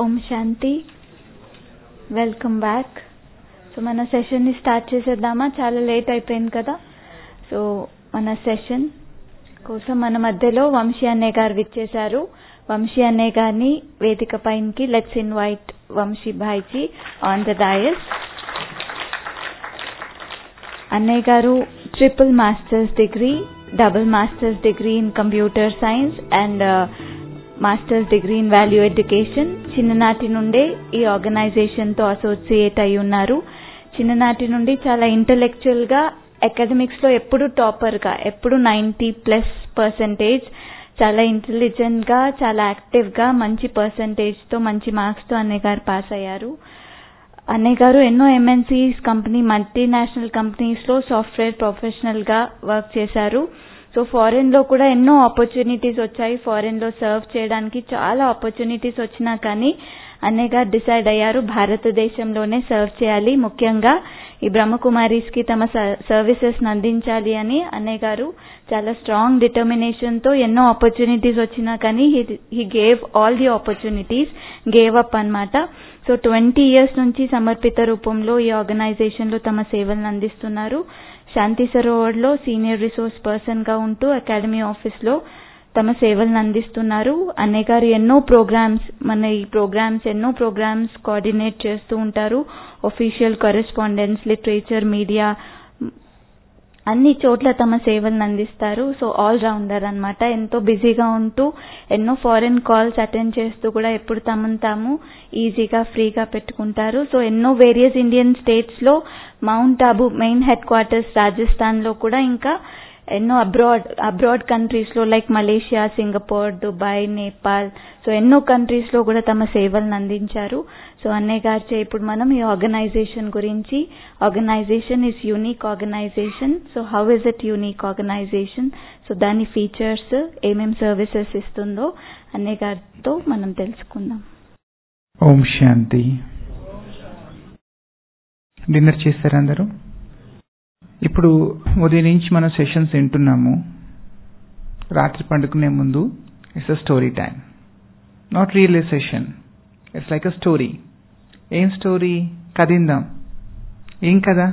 ఓం శాంతి welcome back so మన సెషన్ని స్టార్ట్ చేసేద్దామా చాలా లేట్ అయిపోయింది కదా సో మన సెషన్ కోసం మన మధ్యలో వంశీ అన్నయ్య గారు విచ్చేశారు వంశీ అన్నయ్య గారిని వేదిక పైనకి let's invite Vamshi Bhaiji on the dais అన్నయ్య గారు triple masters degree double masters degree in computer science and masters degree in value education చిన్ననాటి నుండే ఈ ఆర్గనైజేషన్ తో అసోసియేట్ అయి ఉన్నారు చిన్ననాటి నుండి చాలా ఇంటలెక్చువల్ గా అకాడమిక్స్ లో ఎప్పుడు టాపర్ గా ఎప్పుడు నైన్టీ ప్లస్ పర్సెంటేజ్ చాలా ఇంటెలిజెంట్ గా చాలా యాక్టివ్ గా మంచి పర్సెంటేజ్ తో మంచి మార్క్స్ తో అన్నయ్య గారు పాస్ అయ్యారు అన్నయ్య గారు ఎన్నో ఎంఎన్సీస్ కంపెనీ మల్టీనేషనల్ కంపెనీస్ లో సాఫ్ట్వేర్ ప్రొఫెషనల్ గా వర్క్ చేశారు సో ఫారెన్ లో కూడా ఎన్నో ఆపర్చునిటీస్ వచ్చాయి ఫారెన్ లో సర్వ్ చేయడానికి చాలా ఆపర్చునిటీస్ వచ్చినా కానీ అన్నయ్య గారు డిసైడ్ అయ్యారు భారతదేశంలోనే సర్వ్ చేయాలి ముఖ్యంగా ఈ బ్రహ్మకుమారీస్ కి తమ సర్వీసెస్ అందించాలి అని అన్నయ్య గారు చాలా స్ట్రాంగ్ డిటర్మినేషన్ తో ఎన్నో ఆపర్చునిటీస్ వచ్చినా కానీ he gave all the opportunities gave up అన్నమాట సో ట్వంటీ ఇయర్స్ నుంచి సమర్పిత రూపంలో ఈ ఆర్గనైజేషన్ లో తమ సేవలను అందిస్తున్నారు శాంతి సరోవర్ లో సీనియర్ రిసోర్స్ పర్సన్ గా ఉంటూ అకాడమీ ఆఫీస్ లో తమ సేవలను అందిస్తున్నారు అన్నయ్య గారు ఎన్నో ప్రోగ్రామ్స్ మన ఈ ప్రోగ్రామ్స్ ఎన్నో ప్రోగ్రామ్స్ కోఆర్డినేట్ చేస్తూ ఉంటారు ఒఫీషియల్ కరెస్పాండెన్స్ లిటరేచర్ మీడియా అన్ని చోట్ల తమ సేవలను అందిస్తారు సో ఆల్ రౌండర్ అనమాట ఎంతో బిజీగా ఉంటూ ఎన్నో ఫారెన్ కాల్స్ అటెండ్ చేస్తూ కూడా ఎప్పుడు తమను తాము ఈజీగా ఫ్రీగా పెట్టుకుంటారు సో ఎన్నో వేరియస్ ఇండియన్ స్టేట్స్ లో Mount Abu main headquarters Rajasthan లో కూడా ఇంకా ఎన్నో అబ్రాడ్ అబ్రాడ్ కంట్రీస్ లో like Malaysia Singapore Dubai Nepal so ఎన్నో కంట్రీస్ లో కూడా తమ సేవలను అందించారు సో అన్నయ్య గారిచే ఇప్పుడు మనం ఈ ఆర్గనైజేషన్ గురించి organization is unique organization so how is it unique organization so దాని ఫీచర్స్ ఏమేం సర్వీసెస్ ఇస్తుందో అన్నయ్య గారితో మనం తెలుసుకుందాం ఓం శాంతి డిన్నర్ చేశారు అందరూ ఇప్పుడు ఉదయం నుంచి మనం సెషన్స్ వింటున్నాము రాత్రి పండుకునే ముందు it's a story time not real a session it's like a story ఏం స్టోరీ కదిందాం ఏం కదా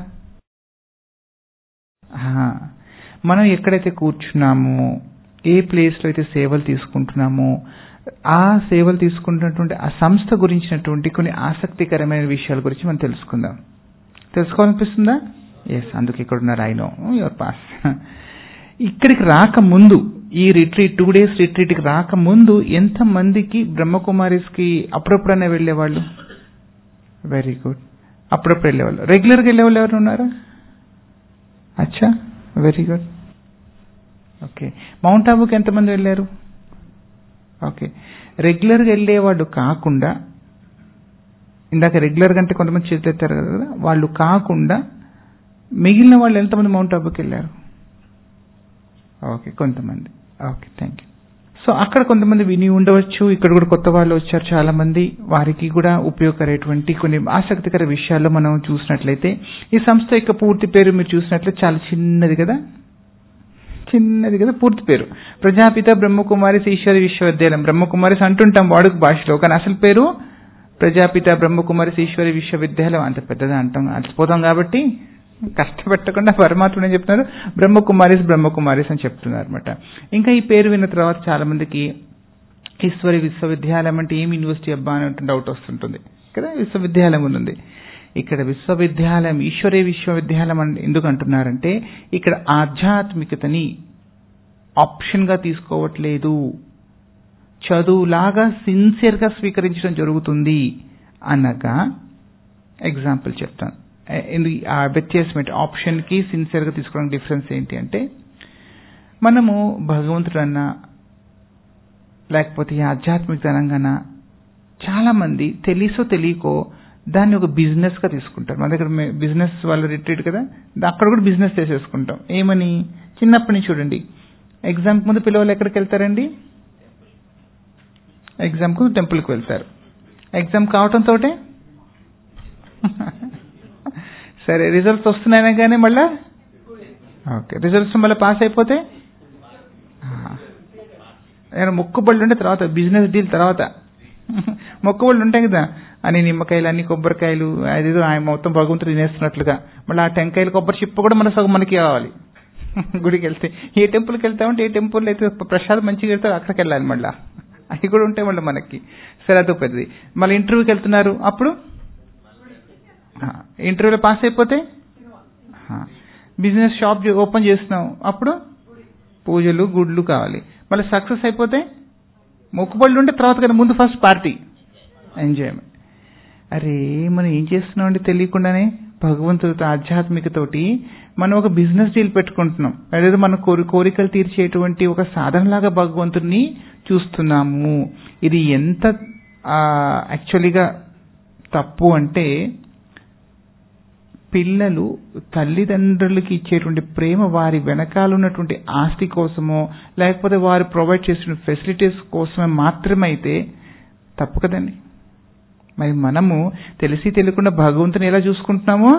మనం ఎక్కడైతే కూర్చున్నామో ఏ ప్లేస్లో అయితే సేవలు తీసుకుంటున్నామో ఆ సేవలు తీసుకుంటున్నటువంటి ఆ సంస్థ గురించినటువంటి కొన్ని ఆసక్తికరమైన విషయాల గురించి మనం తెలుసుకుందాం తెలుసుకోవాలనిపిస్తుందా ఎస్ అందుకే ఇక్కడ ఉన్నారు ఐ నో యువర్ పాస్ ఇక్కడికి రాకముందు ఈ రిట్రీట్ టూ డేస్ రిట్రీట్కి రాకముందు ఎంతమందికి బ్రహ్మకుమారిస్కి అప్పుడప్పుడనే వెళ్ళేవాళ్ళు వెరీ గుడ్ అప్పుడప్పుడు వెళ్ళేవాళ్ళు రెగ్యులర్గా వెళ్ళేవాళ్ళు ఎవరు ఉన్నారా అచ్చా వెరీ గుడ్ ఓకే మౌంట్ ఆబుకి ఎంతమంది వెళ్ళారు ఓకే రెగ్యులర్గా వెళ్ళేవాడు కాకుండా ఇందాక రెగ్యులర్గా అంటే కొంతమంది చేతులు ఎత్తారు కదా వాళ్ళు కాకుండా మిగిలిన వాళ్ళు ఎంతమంది మౌంట్ ఆబుకి వెళ్ళారు ఓకే కొంతమంది ఓకే థ్యాంక్ యూ సో అక్కడ కొంతమంది విని ఉండవచ్చు ఇక్కడ కూడా కొత్త వాళ్ళు వచ్చారు చాలా మంది వారికి కూడా ఉపయోగకరేటువంటి కొన్ని ఆసక్తికర విషయాల్లో మనం చూసినట్లయితే ఈ సంస్థ యొక్క పూర్తి పేరు మీరు చూసినట్లయితే చాలా చిన్నది కదా చిన్నది కదా పూర్తి పేరు ప్రజాపిత బ్రహ్మకుమారి ఈశ్వరి విశ్వవిద్యాలయం బ్రహ్మకుమారిస్ అంటుంటాం వాడుక భాషలో కానీ అసలు పేరు ప్రజాపిత బ్రహ్మకుమారి ఈశ్వరి విశ్వవిద్యాలయం అంత పెద్దదా అంటాం అలసిపోతాం కాబట్టి కష్టపెట్టకుండా పరమాత్మ ఏం చెప్తున్నారు బ్రహ్మకుమారిస్ బ్రహ్మకుమారిస్ అని చెప్తున్నారు అనమాట ఇంకా ఈ పేరు విన్న తర్వాత చాలా మందికి ఈశ్వరి విశ్వవిద్యాలయం అంటే ఏం యూనివర్సిటీ అబ్బా అని డౌట్ వస్తుంటుంది కదా విశ్వవిద్యాలయం ఉంది ఇక్కడ విశ్వవిద్యాలయం ఈశ్వరీ విశ్వవిద్యాలయం అని ఎందుకు అంటున్నారంటే ఇక్కడ ఆధ్యాత్మికతని ఆప్షన్గా తీసుకోవట్లేదు చదువులాగా సిన్సియర్గా స్వీకరించడం జరుగుతుంది అనగా ఎగ్జాంపుల్ చెప్తాను ఆ వ్యత్యాసం ఏంటి ఆప్షన్కి సిన్సియర్గా తీసుకోవడానికి డిఫరెన్స్ ఏంటి అంటే మనము భగవంతుడు అన్నా లేకపోతే ఆధ్యాత్మిక ధనంగానా చాలామంది తెలిసో తెలియకో దాన్ని ఒక బిజినెస్గా తీసుకుంటారు మన దగ్గర బిజినెస్ వాళ్ళు రిట్రీట్ కదా అక్కడ కూడా బిజినెస్ చేసేసుకుంటాం ఏమని చిన్నప్పటి నుంచి చూడండి ఎగ్జామ్కి ముందు పిల్లలు ఎక్కడికి వెళ్తారండి ఎగ్జామ్కు టెంపుల్కి వెళ్తారు ఎగ్జామ్ కావటంతో సరే రిజల్ట్స్ వస్తున్నాయినా కానీ మళ్ళా ఓకే రిజల్ట్స్ మళ్ళీ పాస్ అయిపోతే నేను మొక్కుబళ్ళు ఉంటే తర్వాత బిజినెస్ డీల్ తర్వాత మొక్కబళ్ళు ఉంటాయి కదా అన్ని నిమ్మకాయలు అన్ని కొబ్బరికాయలు అదేదో ఆయన మొత్తం భగవంతుడు తినేస్తున్నట్లుగా మళ్ళీ ఆ టెంకాయలు కొబ్బరి చిప్ప కూడా మన సగం మనకి కావాలి గుడికి వెళ్తే ఏ టెంపుల్కి వెళ్తామంటే ఏ టెంపుల్ అయితే ప్రసాదం మంచిగా వెళ్తారో అక్కడికి వెళ్ళాలి మళ్ళీ అవి కూడా ఉంటాయి మళ్ళీ మనకి సరే అదో పెద్దది మళ్ళీ ఇంటర్వ్యూకి వెళ్తున్నారు అప్పుడు ఇంటర్వ్యూలో పాస్ అయిపోతే బిజినెస్ షాప్ ఓపెన్ చేస్తున్నాం అప్పుడు పూజలు గుడ్లు కావాలి మళ్ళీ సక్సెస్ అయిపోతే మొక్కుబళ్ళు ఉంటే తర్వాత కదా ముందు ఫస్ట్ పార్టీ ఎంజాయ్మెంట్ అరే మనం ఏం చేస్తున్నాం అండి తెలియకుండానే భగవంతుడితో ఆధ్యాత్మికతోటి మనం ఒక బిజినెస్ డీల్ పెట్టుకుంటున్నాం అదేదో మన కోరి కోరికలు తీర్చేటువంటి ఒక సాధనలాగా భగవంతుడిని చూస్తున్నాము ఇది ఎంత యాక్చువల్గా తప్పు అంటే పిల్లలు తల్లిదండ్రులకి ఇచ్చేటువంటి ప్రేమ వారి వెనకాల ఉన్నటువంటి ఆస్తి కోసమో లేకపోతే వారు ప్రొవైడ్ చేసిన ఫెసిలిటీస్ కోసమే మాత్రమైతే తప్పు కదండి మరి మనము తెలిసి తెలియకుండా భగవంతుని ఎలా చూసుకుంటున్నామో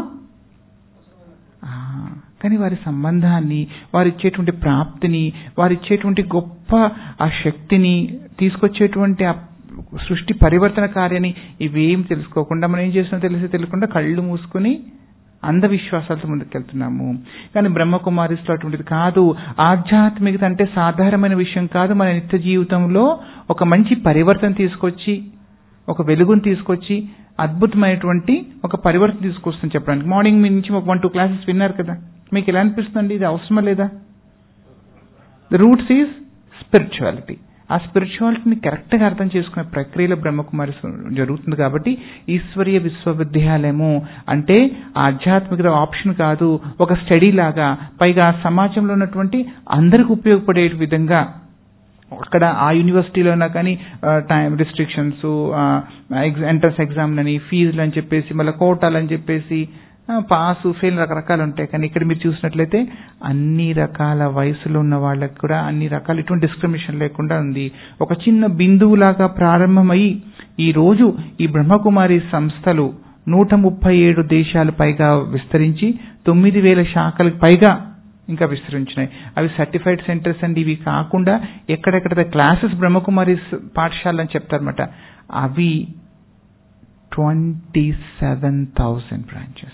కానీ వారి సంబంధాన్ని వారు ఇచ్చేటువంటి ప్రాప్తిని వారు ఇచ్చేటువంటి గొప్ప ఆ శక్తిని తీసుకొచ్చేటువంటి ఆ సృష్టి పరివర్తన కార్యాన్ని ఇవేం తెలుసుకోకుండా మనం ఏం చేస్తున్నా తెలిసి తెలియకుండా కళ్ళు మూసుకుని అంధవిశ్వాసాలతో ముందుకెళ్తున్నాము కానీ బ్రహ్మకుమారిస్లో అటువంటిది కాదు ఆధ్యాత్మికత అంటే సాధారణమైన విషయం కాదు మన నిత్య జీవితంలో ఒక మంచి పరివర్తన తీసుకొచ్చి ఒక వెలుగును తీసుకొచ్చి అద్భుతమైనటువంటి ఒక పరివర్తన తీసుకొస్తుంది చెప్పడానికి మార్నింగ్ మీ నుంచి ఒక వన్ టూ క్లాసెస్ విన్నారు కదా మీకు ఎలా అనిపిస్తుంది ఇది అవసరమా లేదా ద రూట్స్ ఈజ్ స్పిరిచువాలిటీ ఆ స్పిరిచువాలిటీని కరెక్ట్గా అర్థం చేసుకునే ప్రక్రియలో బ్రహ్మకుమారి జరుగుతుంది కాబట్టి ఈశ్వరీయ విశ్వవిద్యాలయము అంటే ఆధ్యాత్మికత ఆప్షన్ కాదు ఒక స్టడీ లాగా పైగా సమాజంలో ఉన్నటువంటి అందరికి ఉపయోగపడే విధంగా అక్కడ ఆ యూనివర్సిటీలోనా కానీ టైం రిస్ట్రిక్షన్స్ ఎంట్రన్స్ ఎగ్జామ్ అని ఫీజులు అని చెప్పేసి మళ్ళీ కోటాలు అని చెప్పేసి పాస్ ఫెయిల్ రకరకాలు ఉంటాయి కానీ ఇక్కడ మీరు చూసినట్లయితే అన్ని రకాల వయసులో ఉన్న వాళ్ళకి కూడా అన్ని రకాల ఎటువంటి డిస్క్రిమినేషన్ లేకుండా ఉంది ఒక చిన్న బిందువులాగా ప్రారంభమై ఈ రోజు ఈ బ్రహ్మకుమారి సంస్థలు నూట ముప్పై ఏడు దేశాలు పైగా విస్తరించి తొమ్మిది వేల శాఖలకు పైగా ఇంకా విస్తరించినాయి అవి సర్టిఫైడ్ సెంటర్స్ అండి ఇవి కాకుండా ఎక్కడెక్కడ క్లాసెస్ బ్రహ్మకుమారి పాఠశాల అని చెప్తారన్నమాట అవి twenty seven thousand branches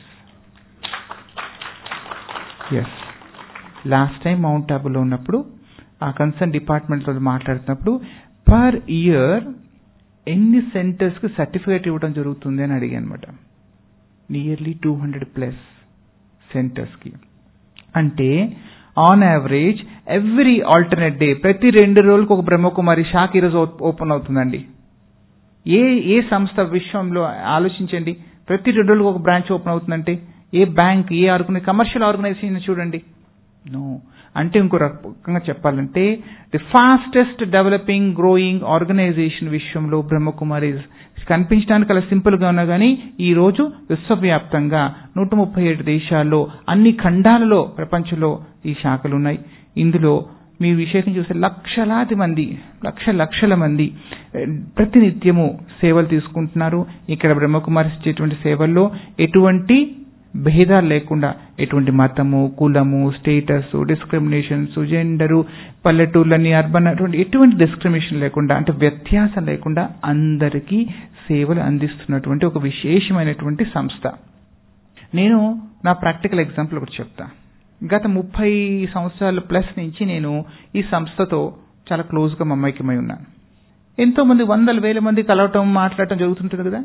yes last time mount ఆబులో ఉన్నప్పుడు ఆ కన్సర్న్ డిపార్ట్మెంట్తో మాట్లాడుతున్నప్పుడు పర్ ఇయర్ ఎన్ని సెంటర్స్కి సర్టిఫికేట్ ఇవ్వడం జరుగుతుంది అని అడిగాను అనమాట నియర్లీ టూ హండ్రెడ్ ప్లస్ సెంటర్స్కి అంటే on average every alternate day ప్రతి రెండు రోజులకు ఒక బ్రహ్మకుమారి శాఖ ఈరోజు ఓపెన్ అవుతుందండి ఏ ఏ సంస్థ విశ్వంలో ఆలోచించండి ప్రతి రెండు రోజులకు ఒక బ్రాంచ్ ఓపెన్ అవుతుందంటే ఏ బ్యాంక్ ఏ ఆర్గనై కమర్షియల్ ఆర్గనైజేషన్ చూడండి నో అంటే ఇంకో రకంగా చెప్పాలంటే the fastest developing growing organization విషయంలో బ్రహ్మకుమారి కనిపించడానికి అలా సింపుల్ గా ఉన్నా కానీ ఈ రోజు విశ్వవ్యాప్తంగా నూట ముప్పై ఏడు దేశాల్లో అన్ని ఖండాలలో ప్రపంచంలో ఈ శాఖలు ఉన్నాయి ఇందులో మీ విషయం చూస్తే లక్షలాది మంది లక్ష లక్షల మంది ప్రతినిత్యము సేవలు తీసుకుంటున్నారు ఇక్కడ బ్రహ్మకుమారి ఇచ్చేటువంటి సేవల్లో ఎటువంటి భేదాలు లేకుండా ఎటువంటి మతము కులము స్టేటస్ డిస్క్రిమినేషన్స్ జెండరు పల్లెటూర్లని అర్బన్ అటువంటి ఎటువంటి డిస్క్రిమినేషన్ లేకుండా అంటే వ్యత్యాసం లేకుండా అందరికీ సేవలు అందిస్తున్నటువంటి ఒక విశేషమైనటువంటి సంస్థ నేను నా ప్రాక్టికల్ ఎగ్జాంపుల్ ఒకటి చెప్తా గత ముప్పై సంవత్సరాల ప్లస్ నుంచి నేను ఈ సంస్థతో చాలా క్లోజ్గా మమైక్యమై ఉన్నాను ఎంతో మంది వందల వేల మంది కలవటం మాట్లాడటం జరుగుతుంటుంది కదా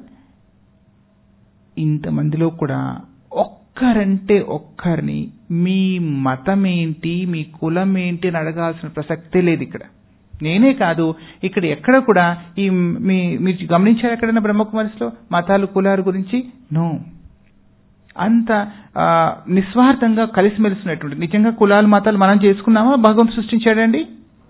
ఇంతమందిలో కూడా ఒక్కరంటే ఒక్కరిని మీ మతం ఏంటి మీ కులం ఏంటి అని అడగాల్సిన ప్రసక్తే లేదు ఇక్కడ నేనే కాదు ఇక్కడ ఎక్కడ కూడా ఈ మీ మీరు గమనించారు ఎక్కడైనా బ్రహ్మకుమారిస్లో మతాలు కులాల గురించి నో అంత నిస్వార్థంగా కలిసిమెలిసినటువంటి నిజంగా కులాలు మతాలు మనం చేసుకున్నామా భగవంతుడు సృష్టించాడండి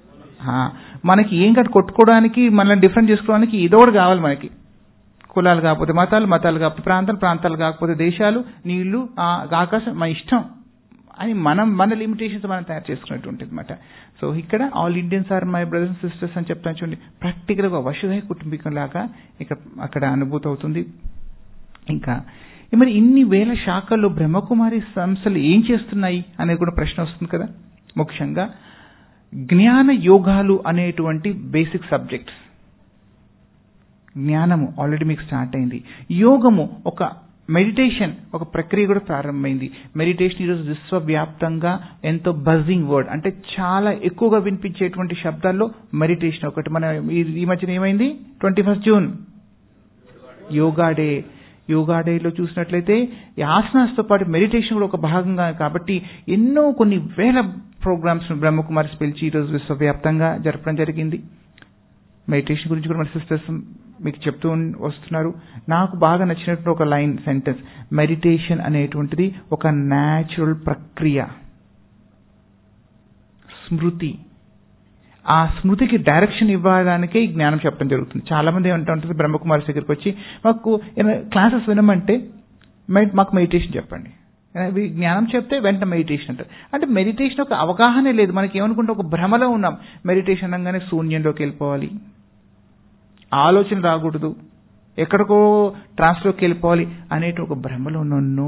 మనకి ఏం కాదు కొట్టుకోవడానికి మనల్ని డిఫరెంట్ చేసుకోవడానికి ఇదో కూడా కావాలి మనకి కులాలు కాకపోతే మతాలు మతాలు కాకపోతే ప్రాంతాలు ప్రాంతాలు కాకపోతే దేశాలు నీళ్లు ఆకాశం మన ఇష్టం అని మనం మన లిమిటేషన్స్ మనం తయారు చేసుకున్నటువంటిది అనమాట సో ఇక్కడ all Indians are my brothers sisters అని చెప్తాను చూడండి ప్రాక్టికల్గా వసుధై కుటుంబికం లాగా ఇక అక్కడ అనుభూతి అవుతుంది ఇంకా మరి ఇన్ని వేల శాఖల్లో బ్రహ్మకుమారి సంస్థలు ఏం చేస్తున్నాయి అనేది కూడా ప్రశ్న వస్తుంది కదా ముఖ్యంగా జ్ఞాన యోగాలు అనేటువంటి బేసిక్ సబ్జెక్ట్స్ జ్ఞానము ఆల్రెడీ మీకు స్టార్ట్ అయింది యోగము ఒక మెడిటేషన్ ఒక ప్రక్రియ కూడా ప్రారంభమైంది మెడిటేషన్ ఈరోజు విశ్వవ్యాప్తంగా ఎంతో బజింగ్ వర్డ్ అంటే చాలా ఎక్కువగా వినిపించేటువంటి శబ్దాల్లో మెడిటేషన్ ఒకటి మన ఈ- ఈ మధ్యన ఏమైంది twenty first June yoga day yoga డేలో చూసినట్లయితే ఈ ఆసనాస్తో పాటు మెడిటేషన్ కూడా ఒక భాగంగా కాబట్టి ఎన్నో కొన్ని వేల ప్రోగ్రామ్స్ బ్రహ్మకుమారి పిలిచి ఈరోజు విశ్వవ్యాప్తంగా జరపడం జరిగింది మెడిటేషన్ గురించి కూడా మన సిస్టర్స్ మీకు చెప్తూ ఉన్- వస్తున్నారు నాకు బాగా నచ్చినటువంటి ఒక లైన్ సెంటెన్స్ మెడిటేషన్ అనేటువంటిది ఒక న్యాచురల్ ప్రక్రియ స్మృతి ఆ స్మృతికి డైరెక్షన్ ఇవ్వడానికే ఈ జ్ఞానం చెప్పడం జరుగుతుంది చాలా మంది ఏమంటూ ఉంటుంది బ్రహ్మకుమారి దగ్గరికి వచ్చి మాకు క్లాసెస్ వినమంటే మె- మాకు మెడిటేషన్ చెప్పండి ఈ జ్ఞానం చెప్తే వెంట మెడిటేషన్ అంటారు అంటే మెడిటేషన్ ఒక అవగాహనే లేదు మనకి ఏమనుకుంటే ఒక భ్రమలో ఉన్నాం మెడిటేషన్ అనగానే శూన్యంలోకి వెళ్ళిపోవాలి ఆలోచన రాకూడదు ఎక్కడికో ట్రాన్స్లోకి వెళ్ళిపోవాలి అనేటి ఒక భ్రమలో ఉన్నాను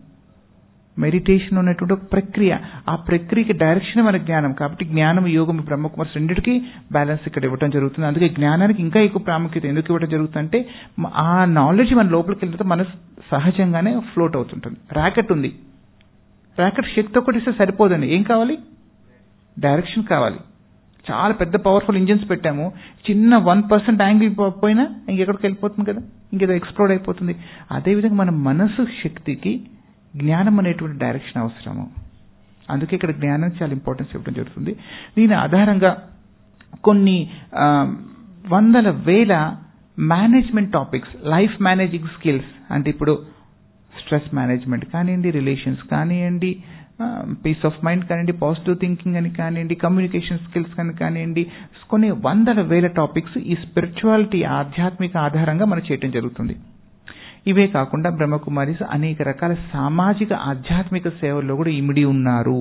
మెడిటేషన్ ఉన్నటువంటి ఒక ప్రక్రియ ఆ ప్రక్రియకి డైరెక్షన్ మన జ్ఞానం కాబట్టి జ్ఞానం యోగం బ్రహ్మకుమార్స్ రెండింటికి బ్యాలెన్స్ ఇక్కడ ఇవ్వడం జరుగుతుంది అందుకే జ్ఞానానికి ఇంకా ఎక్కువ ప్రాముఖ్యత ఎందుకు ఇవ్వడం జరుగుతుందంటే మ- ఆ నాలెడ్జ్ మన లోపలికి వెళ్తే మనసు సహజంగానే ఫ్లోట్ అవుతుంటుంది ర్యాకెట్ ఉంది ర్యాకెట్ శక్తి ఒకటి ఇస్తే సరిపోదండి ఏం కావాలి డైరెక్షన్ కావాలి చాలా పెద్ద పవర్ఫుల్ ఇంజిన్స్ పెట్టాము చిన్న వన్ పర్సెంట్ యాంగిల్ పోయినా ఇంకెక్కడికి వెళ్ళిపోతుంది కదా ఇంకేదో ఎక్స్ప్లోడ్ అయిపోతుంది అదేవిధంగా మన మనసు శక్తికి జ్ఞానం అనేటువంటి డైరెక్షన్ అవసరము అందుకే ఇక్కడ జ్ఞానం చాలా ఇంపార్టెన్స్ ఇవ్వడం జరుగుతుంది దీని ఆధారంగా కొన్ని ఆ, వందల వేల management topics life managing skills అంటే ఇప్పుడు స్ట్రెస్ మేనేజ్మెంట్ కానివ్వండి రిలేషన్స్ కానివ్వండి పీస్ ఆఫ్ మైండ్ కానివ్వండి పాజిటివ్ థింకింగ్ అని కానివ్వండి కమ్యూనికేషన్ స్కిల్స్ కానీ కానివ్వండి కొన్ని వందల వేల టాపిక్స్ ఈ స్పిరిచువాలిటీ ఆధ్యాత్మిక ఆధారంగా మనం చేయటం జరుగుతుంది ఇవే కాకుండా బ్రహ్మకుమారిస్ అనేక రకాల సామాజిక ఆధ్యాత్మిక సేవల్లో కూడా ఇమిడి ఉన్నారు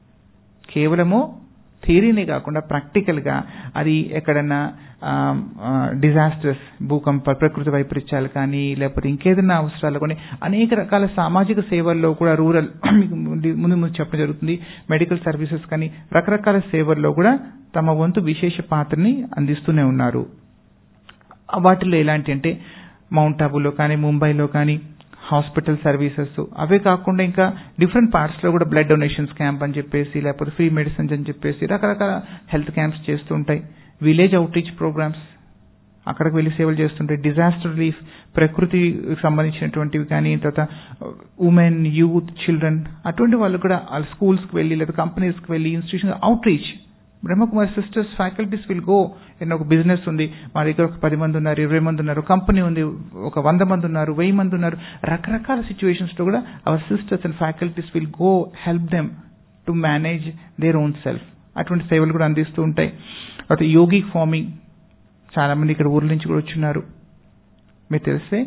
కేవలము థియరీనే కాకుండా ప్రాక్టికల్ గా అది ఎక్కడన్నా డిజాస్టర్స్ భూకంప ప్రకృతి వైపరీత్యాలు కానీ లేకపోతే ఇంకేదైనా అవసరాలు కానీ అనేక రకాల సామాజిక సేవల్లో కూడా రూరల్ ముందు ముందు చెప్పడం జరుగుతుంది మెడికల్ సర్వీసెస్ కానీ రకరకాల సేవల్లో కూడా తమ వంతు విశేష పాత్రని అందిస్తూనే ఉన్నారు వాటిల్లో ఎలాంటి అంటే మౌంట్ ఆబులో కానీ ముంబైలో కానీ హాస్పిటల్ సర్వీసెస్ అవే కాకుండా ఇంకా డిఫరెంట్ పార్ట్స్ లో కూడా బ్లడ్ డొనేషన్స్ క్యాంప్ అని చెప్పేసి లేకపోతే ఫ్రీ మెడిసిన్స్ అని చెప్పేసి రకరకాల హెల్త్ క్యాంప్స్ చేస్తూ ఉంటాయి విలేజ్ అవుట్ రీచ్ ప్రోగ్రామ్స్ అక్కడికి వెళ్లి సేవలు చేస్తుంటాయి డిజాస్టర్ రిలీఫ్ ప్రకృతికి సంబంధించినటువంటివి కానీ తర్వాత ఉమెన్ యూత్ చిల్డ్రన్ అటువంటి వాళ్ళు కూడా వాళ్ళ స్కూల్స్కి వెళ్ళి లేదా కంపెనీస్కి వెళ్ళి institution outreach Brahmakumari sisters faculties will go ఎన్న ఒక బిజినెస్ ఉంది మా దగ్గర ఒక పది మంది ఉన్నారు ఇరవై మంది ఉన్నారు కంపెనీ ఉంది ఒక వంద మంది ఉన్నారు వెయ్యి మంది ఉన్నారు రకరకాల సిచ్యువేషన్స్ లో కూడా our sisters and faculties will go help them to manage their own self అటువంటి సేవలు కూడా అందిస్తూ ఉంటాయి తర్వాత యోగిక్ ఫార్మింగ్ చాలా మంది ఇక్కడ ఊర్ల నుంచి కూడా వచ్చున్నారు మీరు తెలిస్తే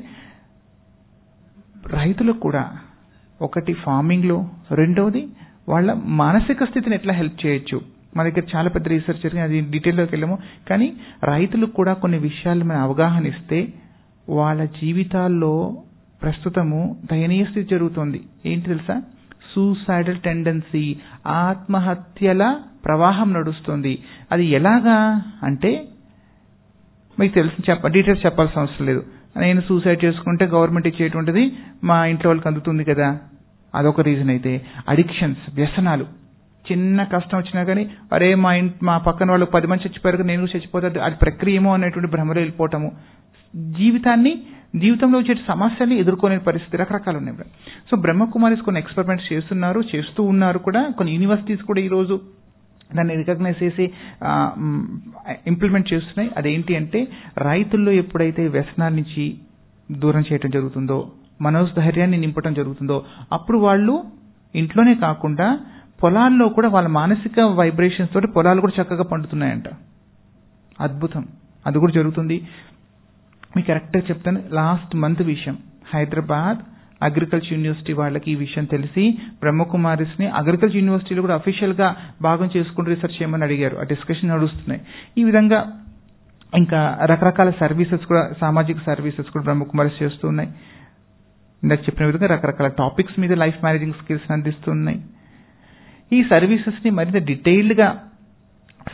రైతులకు కూడా ఒకటి ఫార్మింగ్ లో రెండవది వాళ్ళ మానసిక స్థితిని ఎట్లా హెల్ప్ చేయొచ్చు మన దగ్గర చాలా పెద్ద రీసెర్చ్ జరిగింది అది డీటెయిల్లోకి వెళ్ళాము కానీ రైతులకు కూడా కొన్ని విషయాలు మనం అవగాహన ఇస్తే వాళ్ళ జీవితాల్లో ప్రస్తుతము దయనీయ స్థితి జరుగుతోంది ఏంటి తెలుసా సూసైడల్ టెండెన్సీ ఆత్మహత్యల ప్రవాహం నడుస్తుంది అది ఎలాగా అంటే మీకు తెలిసి చెప్ప డీటెయిల్స్ చెప్పాల్సిన అవసరం లేదు నేను సూసైడ్ చేసుకుంటే గవర్నమెంట్ ఇచ్చేటువంటిది మా ఇంట్లో వాళ్ళకి అందుతుంది కదా అదొక రీజన్ అయితే అడిక్షన్స్ వ్యసనాలు చిన్న కష్టం వచ్చినా కానీ అరే మా ఇంటి మా పక్కన వాళ్ళు పది మంది చచ్చిపోయారు నేను కూడా చచ్చిపోతాడు అది ప్రక్రియ ఏమో అనేటువంటి భ్రమలో వెళ్ళిపోవటము జీవితాన్ని జీవితంలో వచ్చే సమస్యల్ని ఎదుర్కొనే పరిస్థితి రకరకాలు ఉన్నాయి మేడం సో బ్రహ్మకుమారిస్ కొన్ని ఎక్స్పెరిమెంట్స్ చేస్తున్నారు చేస్తూ ఉన్నారు కూడా కొన్ని యూనివర్సిటీస్ కూడా ఈ రోజు దాన్ని రికగ్నైజ్ చేసి ఇంప్లిమెంట్ చేస్తున్నాయి అదేంటి అంటే రైతుల్లో ఎప్పుడైతే వ్యసనాల నుంచి దూరం చేయటం జరుగుతుందో మనోధైర్యాన్ని నింపటం జరుగుతుందో అప్పుడు వాళ్ళు ఇంట్లోనే కాకుండా పొలాల్లో కూడా వాళ్ళ మానసిక వైబ్రేషన్స్ తోటి పొలాలు కూడా చక్కగా పండుతున్నాయంట అద్భుతం అది కూడా జరుగుతుంది మీకు కరెక్ట్గా చెప్తాను లాస్ట్ మంత్ విషయం హైదరాబాద్ అగ్రికల్చర్ యూనివర్సిటీ వాళ్ళకి ఈ విషయం తెలిసి బ్రహ్మకుమారిస్ ని అగ్రికల్చర్ యూనివర్సిటీలో కూడా అఫీషియల్ గా భాగం చేసుకుని రీసెర్చ్ చేయమని అడిగారు ఆ డిస్కషన్ నడుస్తున్నాయి ఈ విధంగా ఇంకా రకరకాల సర్వీసెస్ కూడా సామాజిక సర్వీసెస్ కూడా బ్రహ్మకుమారిస్ చేస్తున్నాయి ఇందాక చెప్పిన విధంగా రకరకాల టాపిక్స్ మీద లైఫ్ మేనేజింగ్ స్కిల్స్ అందిస్తున్నాయి ఈ సర్వీసెస్ ని మరింత డీటెయిల్డ్ గా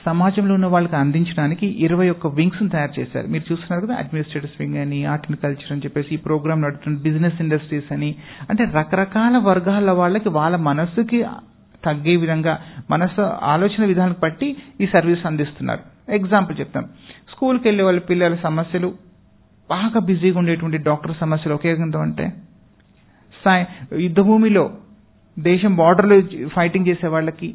సమాజంలో ఉన్న వాళ్ళకి అందించడానికి ఇరవై ఒక్క వింగ్స్ తయారు చేశారు మీరు చూస్తున్నారు కదా అడ్మినిస్ట్రేటివ్ వింగ్ అని ఆర్ట్ అండ్ కల్చర్ అని చెప్పేసి ఈ ప్రోగ్రామ్ నడుపుతున్న బిజినెస్ ఇండస్ట్రీస్ అని అంటే రకరకాల వర్గాల వాళ్ళకి వాళ్ళ మనస్సుకి తగ్గే విధంగా మనసు ఆలోచన విధానానికి బట్టి ఈ సర్వీస్ అందిస్తున్నారు ఎగ్జాంపుల్ చెప్తాం స్కూల్కి వెళ్ళే వాళ్ళ పిల్లల సమస్యలు బాగా బిజీగా ఉండేటువంటి డాక్టర్ సమస్యలు ఒకే విధంగా అంటే సాయ- యుద్ధ భూమిలో దేశం బార్డర్లో ఫైటింగ్ చేసే వాళ్ళకి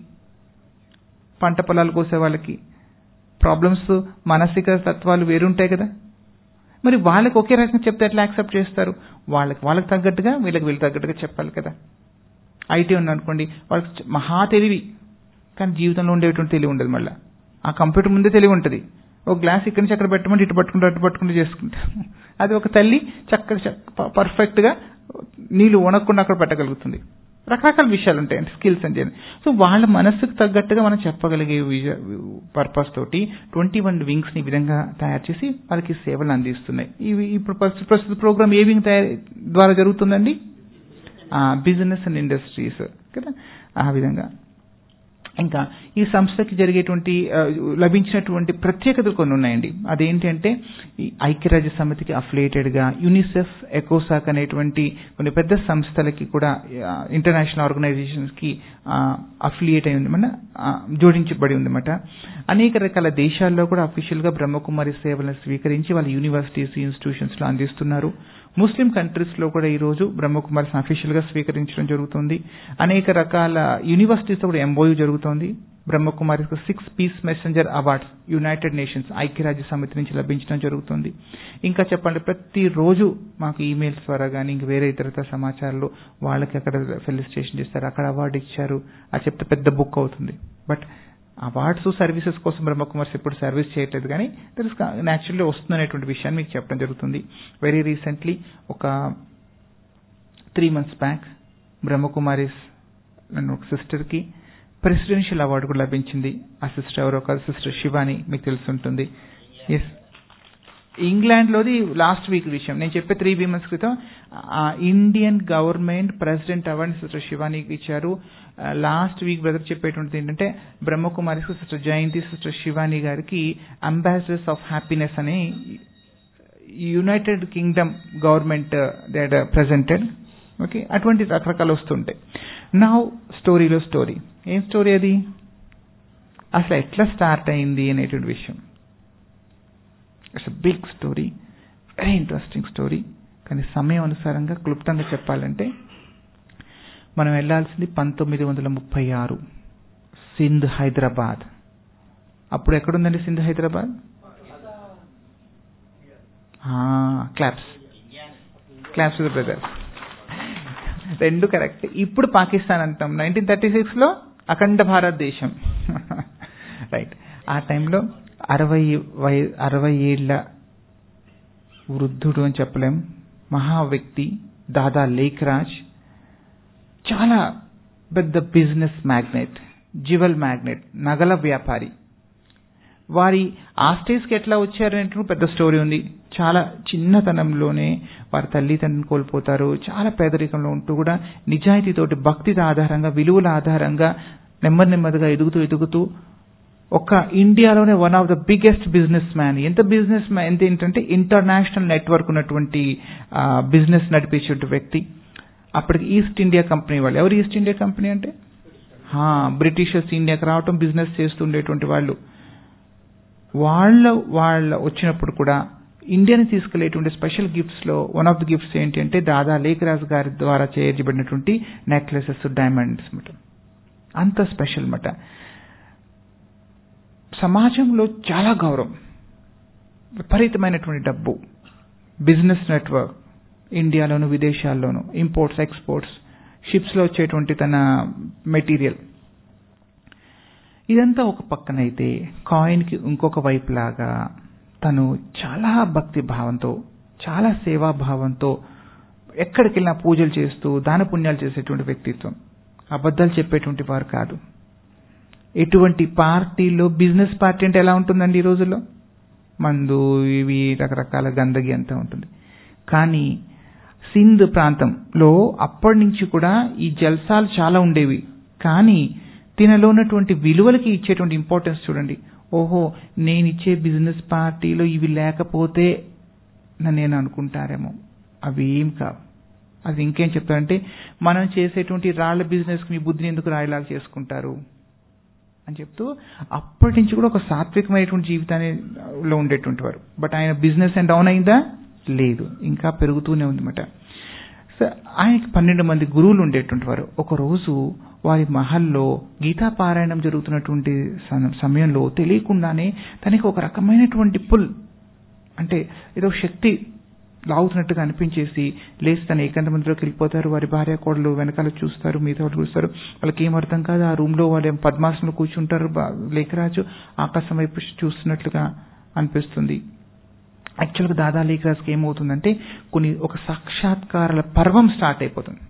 పంట పొలాలు కోసే వాళ్ళకి ప్రాబ్లమ్స్ మానసిక తత్వాలు వేరుంటాయి కదా మరి వాళ్ళకి ఒకే రకంగా చెప్తే ఎట్లా యాక్సెప్ట్ చేస్తారు వాళ్ళకి వాళ్ళకి తగ్గట్టుగా వీళ్ళకి వీళ్ళకి తగ్గట్టుగా చెప్పాలి కదా ఐటీ ఉందనుకోండి వాళ్ళకి చ- మహా తెలివి కానీ జీవితంలో ఉండేటువంటి తెలివి ఉండదు మళ్ళీ ఆ కంప్యూటర్ ముందే తెలివి ఉంటుంది ఒక గ్లాస్ ఇక్కడి నుంచి అక్కడ పెట్టమంటే ఇటు పట్టుకుంటూ అటు పట్టుకుంటూ చేసుకుంటాం అది ఒక తల్లి చక్కగా పర్ఫెక్ట్ గా నీళ్లు ఉనకుండా అక్కడ పెట్టగలుగుతుంది రకరకాల విషయాలు ఉంటాయి అంటే స్కిల్స్ అని చెప్పి సో వాళ్ళ మనస్సుకు తగ్గట్టుగా మనం చెప్పగలిగే పర్పస్ తోటి ట్వంటీ వన్ వింగ్స్ ని ఈ విధంగా తయారు చేసి వాళ్ళకి సేవలు అందిస్తున్నాయి ఇవి ఇప్పుడు ప్రస్తు- ప్రస్తుత ప్రోగ్రామ్ ఏ వింగ్ తయారు ద్వారా జరుగుతుందండి బిజినెస్ అండ్ ఇండస్ట్రీస్ కదా ఆ విధంగా ఇంకా ఈ సంస్థకి జరిగేటువంటి ఆ, లభించినటువంటి ప్రత్యేకతలు కొన్ని ఉన్నాయండి అదేంటి అంటే ఈ ఐక్యరాజ్య సమితికి అఫిలియేటెడ్ గా యునిసెఫ్ ఎకోసాక్ అనేటువంటి కొన్ని పెద్ద సంస్థలకి కూడా ఇంటర్నేషనల్ ఆర్గనైజేషన్స్ కి అఫిలియేట్ అయి ఉంది మన జోడించబడి ఉందన్నమాట అనేక రకాల దేశాల్లో కూడా అఫీషియల్ గా బ్రహ్మకుమారి సేవలను స్వీకరించి వాళ్ళ యూనివర్సిటీస్ ఇన్స్టిట్యూషన్స్ లో అందిస్తున్నారు ముస్లిం కంట్రీస్ లో కూడా ఈ రోజు బ్రహ్మకుమారిస్ అఫీషియల్ గా స్వీకరించడం జరుగుతుంది అనేక రకాల యూనివర్సిటీస్ తో కూడా ఎంఓయూ జరుగుతోంది బ్రహ్మకుమారికి six peace messenger awards United Nations ఐక్యరాజ్య సమితి నుంచి లభించడం జరుగుతుంది ఇంకా చెప్పండి ప్రతిరోజు మాకు ఈమెయిల్స్ ద్వారా కానీ ఇంక వేరే ఇతరత సమాచారాలు వాళ్ళకి అక్కడ ఫెలిసిటేషన్ చేస్తారు అక్కడ అవార్డు ఇచ్చారు అది చెప్తే పెద్ద బుక్ అవుతుంది బట్ అవార్డ్స్ సర్వీసెస్ కోసం బ్రహ్మకుమార్స్ ఎప్పుడు సర్వీస్ చేయట్లేదు కానీ తెలుసు న్యాచురల్లీ వస్తుందనేటువంటి విషయాన్ని మీకు చెప్పడం జరుగుతుంది వెరీ రీసెంట్లీ ఒక త్రీ మంత్స్ బ్యాక్ బ్రహ్మకుమారిస్ నన్ను ఒక సిస్టర్కి ప్రెసిడెన్షియల్ అవార్డు కూడా లభించింది ఆ సిస్టర్ ఎవరో కాదు సిస్టర్ శివాని మీకు తెలుసుంటుంది ఎస్ ఇంగ్లాండ్లోది లాస్ట్ వీక్ విషయం నేను చెప్పే త్రీ మంత్స్ క్రితం ఆ Indian government president award sister శివానికి ఇచ్చారు లాస్ట్ వీక్ బ్రదర్ చెప్పేటువంటిది ఏంటంటే బ్రహ్మకుమారి సిస్టర్ జయంతి సిస్టర్ శివాని గారికి అంబాసిడర్స్ ఆఫ్ హ్యాపీనెస్ అని United Kingdom government that presented okay అటువంటి రకరకాలు వస్తుంటాయి నా స్టోరీలో స్టోరీ ఏం స్టోరీ అది అసలు ఎట్లా స్టార్ట్ అయింది అనేటువంటి విషయం it's big story very interesting story కానీ సమయం అనుసారంగా క్లుప్తంగా చెప్పాలంటే మనం వెళ్లాల్సింది పంతొమ్మిది వందల ముప్పై ఆరు సింధ్ హైదరాబాద్ అప్పుడు ఎక్కడుందండి Sindh Hyderabad claps claps brother రెండు కరెక్ట్ ఇప్పుడు పాకిస్తాన్ అంటాం నైన్టీన్ థర్టీ సిక్స్ లో అఖండ భారతదేశం రైట్ ఆ టైంలో అరవై వై అరవై ఏళ్ల వృద్ధుడు అని చెప్పలేం మహా వ్యక్తి దాదా లేఖరాజ్ చాలా పెద్ద బిజినెస్ మ్యాగ్నెట్ జివల్ మ్యాగ్నెట్ నగల వ్యాపారి వారి ఆ స్టేజ్కి ఎట్లా వచ్చారంటే పెద్ద స్టోరీ ఉంది చాలా చిన్నతనంలోనే వారి తల్లిదండ్రులను కోల్పోతారు చాలా పేదరికంలో ఉంటూ కూడా నిజాయితీతోటి భక్తి ఆధారంగా విలువల ఆధారంగా నెమ్మది నెమ్మదిగా ఎదుగుతూ ఎదుగుతూ ఒక ఇండియాలోనే one of the biggest businessman ఎంత బిజినెస్ మ్యాన్ ఎంత ఏంటంటే ఇంటర్నేషనల్ నెట్వర్క్ ఉన్నటువంటి బిజినెస్ నడిపించే వ్యక్తి అప్పటికి ఈస్ట్ ఇండియా కంపెనీ వాళ్ళు ఎవరు ఈస్ట్ ఇండియా కంపెనీ అంటే బ్రిటిషర్స్ ఇండియాకి రావటం బిజినెస్ చేస్తుండేటువంటి వాళ్ళు వాళ్ళ వాళ్ళ వచ్చినప్పుడు కూడా ఇండియాని తీసుకెళ్లేటువంటి స్పెషల్ గిఫ్ట్స్ లో వన్ ఆఫ్ ది గిఫ్ట్స్ ఏంటి అంటే దాదా లేఖరాజ్ గారి ద్వారా చేయబడినటువంటి నెక్లెసెస్ డైమండ్స్ మాట అంత స్పెషల్ మాట సమాజంలో చాలా గౌరవం విపరీతమైనటువంటి డబ్బు బిజినెస్ నెట్వర్క్ ఇండియాలోను విదేశాల్లోను ఇంపోర్ట్స్ ఎక్స్పోర్ట్స్ షిప్స్ లో వచ్చేటువంటి తన మెటీరియల్ ఇదంతా ఒక పక్కనైతే కాయిన్ కి ఇంకొక వైపు లాగా తను చాలా భక్తి భావంతో చాలా సేవా భావంతో ఎక్కడికి వెళ్ళినా పూజలు చేస్తూ దాన పుణ్యాలు చేసేటువంటి వ్యక్తిత్వం అబద్ధాలు చెప్పేటువంటి వారు కాదు ఎటువంటి పార్టీలో బిజినెస్ పార్టీ అంటే ఎలా ఉంటుందండి ఈ రోజుల్లో మందు ఇవి రకరకాల గందగి అంతా ఉంటుంది కానీ సింధ్ ప్రాంతంలో అప్పటి నుంచి కూడా ఈ జల్సాలు చాలా ఉండేవి కానీ దీనిలో ఉన్నటువంటి విలువలకి ఇచ్చేటువంటి ఇంపార్టెన్స్ చూడండి ఓహో నేను ఇచ్చే బిజినెస్ పార్టీలో ఇవి లేకపోతే నన్ను నేను అనుకుంటారేమో అవి ఏం కావు అది ఇంకేం చెప్తారంటే మనం చేసేటువంటి రాళ్ల బిజినెస్ మీ బుద్ధిని ఎందుకు రాయిలాగా చేసుకుంటారు అని చెప్తూ అప్పటి నుంచి కూడా ఒక సాత్వికమైనటువంటి జీవితాన్ని లో ఉండేటువంటి వారు బట్ ఆయన బిజినెస్ అండ్ డౌన్ అయిందా లేదు ఇంకా పెరుగుతూనే ఉందన్నమాట సో ఆయనకి పన్నెండు మంది గురువులు ఉండేటువంటి వారు ఒక రోజు వారి మహల్లో గీతా పారాయణం జరుగుతున్నటువంటి సమ- సమయంలో తెలియకుండానే తనకి ఒక రకమైనటువంటి పుల్ అంటే ఏదో శక్తి లాగుతున్నట్టుగా అనిపించేసి లేచి తన ఏకాంత మందిలోకి వెళ్ళిపోతారు వారి భార్య కోడలు వెనకాల చూస్తారు మిగతా వాళ్ళు చూస్తారు వాళ్ళకి ఏం అర్థం కాదు ఆ రూమ్ లో వాళ్ళు ఏం పద్మాసనంలో కూర్చుంటారు బా- లేఖరాజు ఆకాశం వైపు చూస్తున్నట్లుగా అనిపిస్తుంది యాక్చువల్గా దాదా లేఖరాజుకి ఏమవుతుందంటే కొన్ని ఒక సాక్షాత్కారాల పర్వం స్టార్ట్ అయిపోతుంది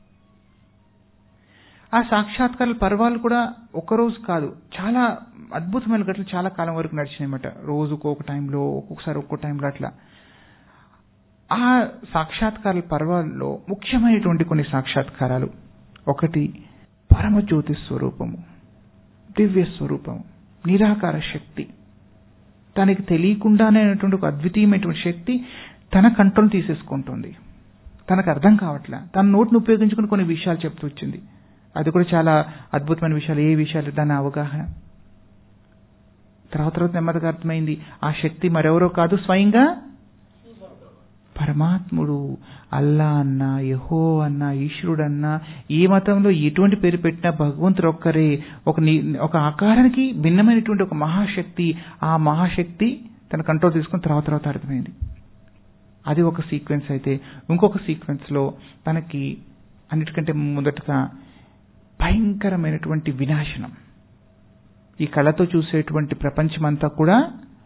ఆ సాక్షాత్కారాల పర్వాలు కూడా ఒక రోజు కాదు చాలా అద్భుతమైన ఘటనలు చాలా కాలం వరకు నడిచినాయన్నమాట రోజుకు ఒక టైంలో ఒక్కొక్కసారి ఒక్కో టైంలో అట్లా ఆ సాక్షాత్కారాల పర్వాల్లో ముఖ్యమైనటువంటి కొన్ని సాక్షాత్కారాలు ఒకటి పరమజ్యోతి స్వరూపము దివ్య స్వరూపము నిరాకార శక్తి తనకి తెలియకుండానే అనేటువంటి ఒక అద్వితీయమైనటువంటి శక్తి తన కంట్రోల్ తీసేసుకుంటుంది తనకు అర్థం కావట్లే తన నోటిని ఉపయోగించుకుని కొన్ని విషయాలు చెప్తూ వచ్చింది అది కూడా చాలా అద్భుతమైన విషయాలు ఏ విషయాలు దాని అవగాహన తర్వాత తర్వాత నెమ్మదిగా అర్థమైంది ఆ శక్తి మరెవరో కాదు స్వయంగా పరమాత్ముడు అల్లా అన్నా యహో అన్నా ఈశ్వరుడు అన్నా ఏ మతంలో ఎటువంటి పేరు పెట్టినా భగవంతుడు ఒక్కరే ఒక ని- ఒక ఆకారానికి భిన్నమైనటువంటి ఒక మహాశక్తి ఆ మహాశక్తి తన కంట్రోల్ తీసుకుని తర్వాత తర్వాత అర్థమైంది అది ఒక సీక్వెన్స్ అయితే ఇంకొక సీక్వెన్స్ లో తనకి అన్నిటికంటే మొదటగా భయంకరమైనటువంటి వినాశనం ఈ కళ్ళతో చూసేటువంటి ప్రపంచమంతా కూడా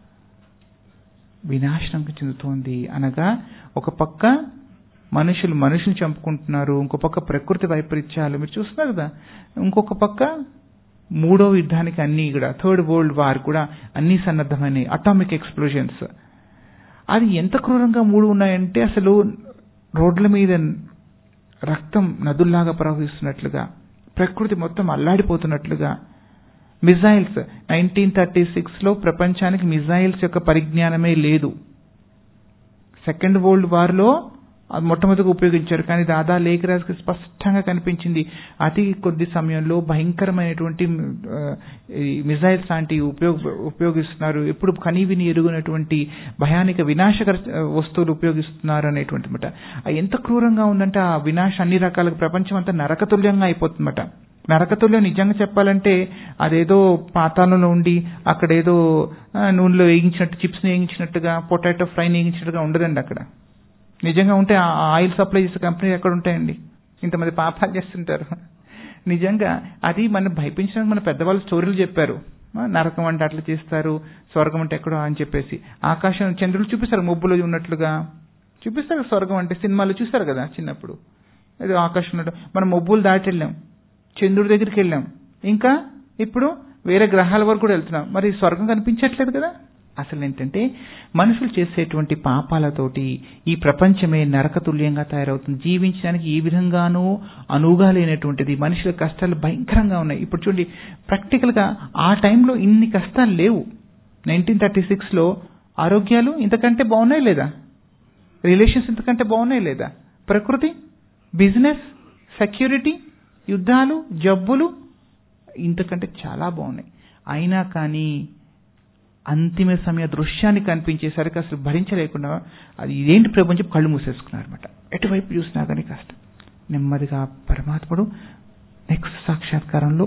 వినాశనం చెందుతోంది అనగా ఒక పక్క మనుషులు మనుషులు చంపుకుంటున్నారు ఇంకో పక్క ప్రకృతి వైపరీత్యాలు మీరు చూస్తున్నారు కదా ఇంకొక పక్క మూడో యుద్ధానికి అన్ని కూడా థర్డ్ వరల్డ్ వార్ కూడా అన్ని సన్నద్ధమైనవి అటామిక్ ఎక్స్ప్లోజన్స్ అది ఎంత క్రూరంగా మూడు ఉన్నాయంటే అసలు రోడ్ల మీద రక్తం నదుల్లాగా ప్రవహిస్తున్నట్లుగా ప్రకృతి మొత్తం అల్లాడిపోతున్నట్లుగా మిజైల్స్ నైన్టీన్ థర్టీ సిక్స్ లో ప్రపంచానికి మిజైల్స్ యొక్క పరిజ్ఞానమే లేదు సెకండ్ వరల్డ్ వార్ లో అది మొట్టమొదటిగా ఉపయోగించారు కానీ దాదా లేఖరాజ్కి స్పష్టంగా కనిపించింది అతి కొద్ది సమయంలో భయంకరమైనటువంటి ఆ, ఈ మిజైల్స్ లాంటివి ఉపయోగ ఉపయోగిస్తున్నారు ఎప్పుడు కనీవిని ఎరుగునటువంటి భయానిక వినాశకర ఆ, వస్తువులు ఉపయోగిస్తున్నారు అనేటువంటి మాట ఎంత క్రూరంగా ఉందంటే ఆ వినాశ అన్ని రకాల ప్రపంచం అంతా నరకతుల్యంగా అయిపోతుందన్నమాట నరకతుల్యం నిజంగా చెప్పాలంటే అదేదో పాతాళంలో ఉండి అక్కడేదో ఆ, నూనెలో వేగించినట్టు చిప్స్ వేగించినట్టుగా పొటాటో ఫ్రైని వేగించినట్టుగా ఉండదండి అక్కడ నిజంగా ఉంటే ఆ ఆయిల్ సప్లై చేసే కంపెనీలు ఎక్కడ ఉంటాయండి ఇంతమంది పాపాలు చేస్తుంటారు నిజంగా అది మనం భయపించడానికి మన పెద్దవాళ్ళు స్టోరీలు చెప్పారు ఆ, నరకం అంటే అట్లా చేస్తారు స్వర్గం అంటే ఎక్కడో అని చెప్పేసి ఆకాశం చంద్రులు చూపిస్తారు మబ్బులో ఉన్నట్లుగా చూపిస్తారు స్వర్గం అంటే సినిమాలు చూస్తారు కదా చిన్నప్పుడు ఏదో ఆకాశం ఉన్నట్టు మనం మబ్బులు దాటి వెళ్ళాం చంద్రుడి దగ్గరికి వెళ్ళాం ఇంకా ఇప్పుడు వేరే గ్రహాల వరకు కూడా వెళ్తున్నాం మరి స్వర్గం కనిపించట్లేదు కదా అసలు ఏంటంటే మనుషులు చేసేటువంటి పాపాలతోటి ఈ ప్రపంచమే నరకతుల్యంగా తయారవుతుంది జీవించడానికి ఏ విధంగానూ అనువుగా లేనటువంటిది మనుషుల కష్టాలు భయంకరంగా ఉన్నాయి ఇప్పుడు చూడండి ప్రాక్టికల్ గా ఆ టైంలో ఇన్ని కష్టాలు లేవు నైన్టీన్ థర్టీ సిక్స్ లో ఆరోగ్యాలు ఇంతకంటే బాగున్నాయి లేదా రిలేషన్స్ ఇంతకంటే బాగున్నాయి లేదా ప్రకృతి బిజినెస్ సెక్యూరిటీ యుద్ధాలు జబ్బులు ఇంతకంటే చాలా బాగున్నాయి అయినా కానీ అంతిమ సమయ దృశ్యాన్ని కనిపించేసరికి అసలు భరించలేకుండా అది ఇదేంటి ప్రపంచం కళ్ళు మూసేసుకున్నారు అనమాట ఎటువైపు చూసినా కానీ కష్టం నెమ్మదిగా పరమాత్ముడు నెక్స్ట్ సాక్షాత్కారంలో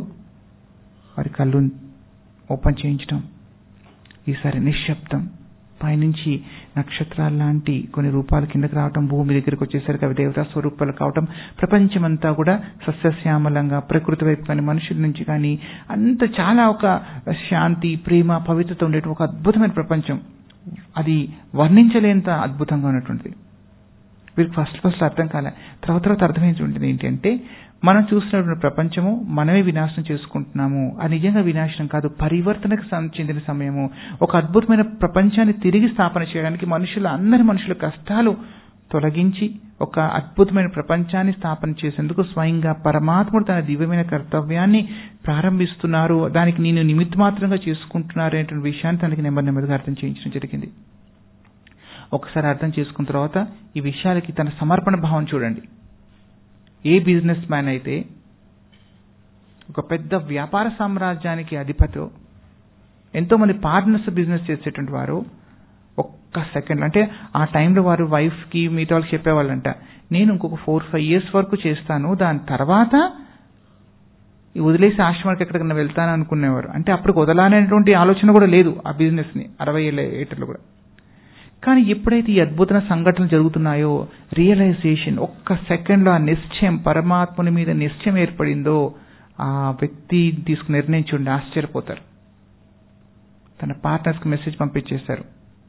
వారి కళ్ళు ఓపెన్ చేయించడం ఈసారి నిశ్శబ్దం పైనుంచి నక్షత్రాల లాంటి కొన్ని రూపాలు కిందకి రావటం భూమి దగ్గరికి వచ్చేసరికి అవి దేవతా స్వరూపాలు కావటం ప్రపంచమంతా కూడా సస్యశ్యామలంగా ప్రకృతి వైపు కానీ మనుషుల నుంచి కానీ అంత చాలా ఒక శాంతి ప్రేమ పవిత్రత ఉండేట ఒక అద్భుతమైన ప్రపంచం అది వర్ణించలేంత అద్భుతంగా ఉన్నటువంటిది వీరికి ఫస్ట్ ఫస్ట్ అర్థం కాలే తర్వాత తర్వాత అర్థమైంది ఉంటుంది ఏంటంటే మనం చూస్తున్నటువంటి ప్రపంచము మనమే వినాశనం చేసుకుంటున్నాము అది నిజంగా వినాశనం కాదు పరివర్తనకు సం- చెందిన సమయము ఒక అద్భుతమైన ప్రపంచాన్ని తిరిగి స్థాపన చేయడానికి మనుషుల అందరి మనుషుల కష్టాలు తొలగించి ఒక అద్భుతమైన ప్రపంచాన్ని స్థాపన చేసేందుకు స్వయంగా పరమాత్ముడు తన దివ్యమైన కర్తవ్యాన్ని ప్రారంభిస్తున్నారు దానికి నేను నిమిత్త మాత్రంగా చేసుకుంటున్నారు అనేటువంటి విషయాన్ని తనకి నెమ్మది నెమ్మదిగా అర్థం చేయించడం జరిగింది ఒకసారి అర్థం చేసుకున్న తర్వాత ఈ విషయాలకి తన సమర్పణ భావం చూడండి ఏ బిజినెస్ మ్యాన్ అయితే ఒక పెద్ద వ్యాపార సామ్రాజ్యానికి అధిపతో ఎంతో మంది పార్ట్నర్స్ బిజినెస్ చేసేటువంటి వారు ఒక్క సెకండ్ అంటే ఆ టైంలో వారు వైఫ్కి మిగతా వాళ్ళకి చెప్పేవాళ్ళంట నేను ఇంకొక ఫోర్ ఫైవ్ ఇయర్స్ వరకు చేస్తాను దాని తర్వాత ఈ వదిలేసి ఆశ్రమానికి ఎక్కడికైనా వెళ్తాను అనుకునేవారు అంటే అప్పుడు వదలనేటువంటి ఆలోచన కూడా లేదు ఆ బిజినెస్ ని అరవై ఏళ్ళ ఏటర్లు కూడా కానీ ఎప్పుడైతే ఈ అద్భుతమైన సంఘటనలు జరుగుతున్నాయో రియలైజేషన్ ఒక్క సెకండ్ లో ఆ నిశ్చయం పరమాత్ముని మీద నిశ్చయం ఏర్పడిందో ఆ వ్యక్తి తీసుకుని నిర్ణయించుండి ఆశ్చర్యపోతారు తన పార్ట్నర్స్కి మెసేజ్ పంపించేశారు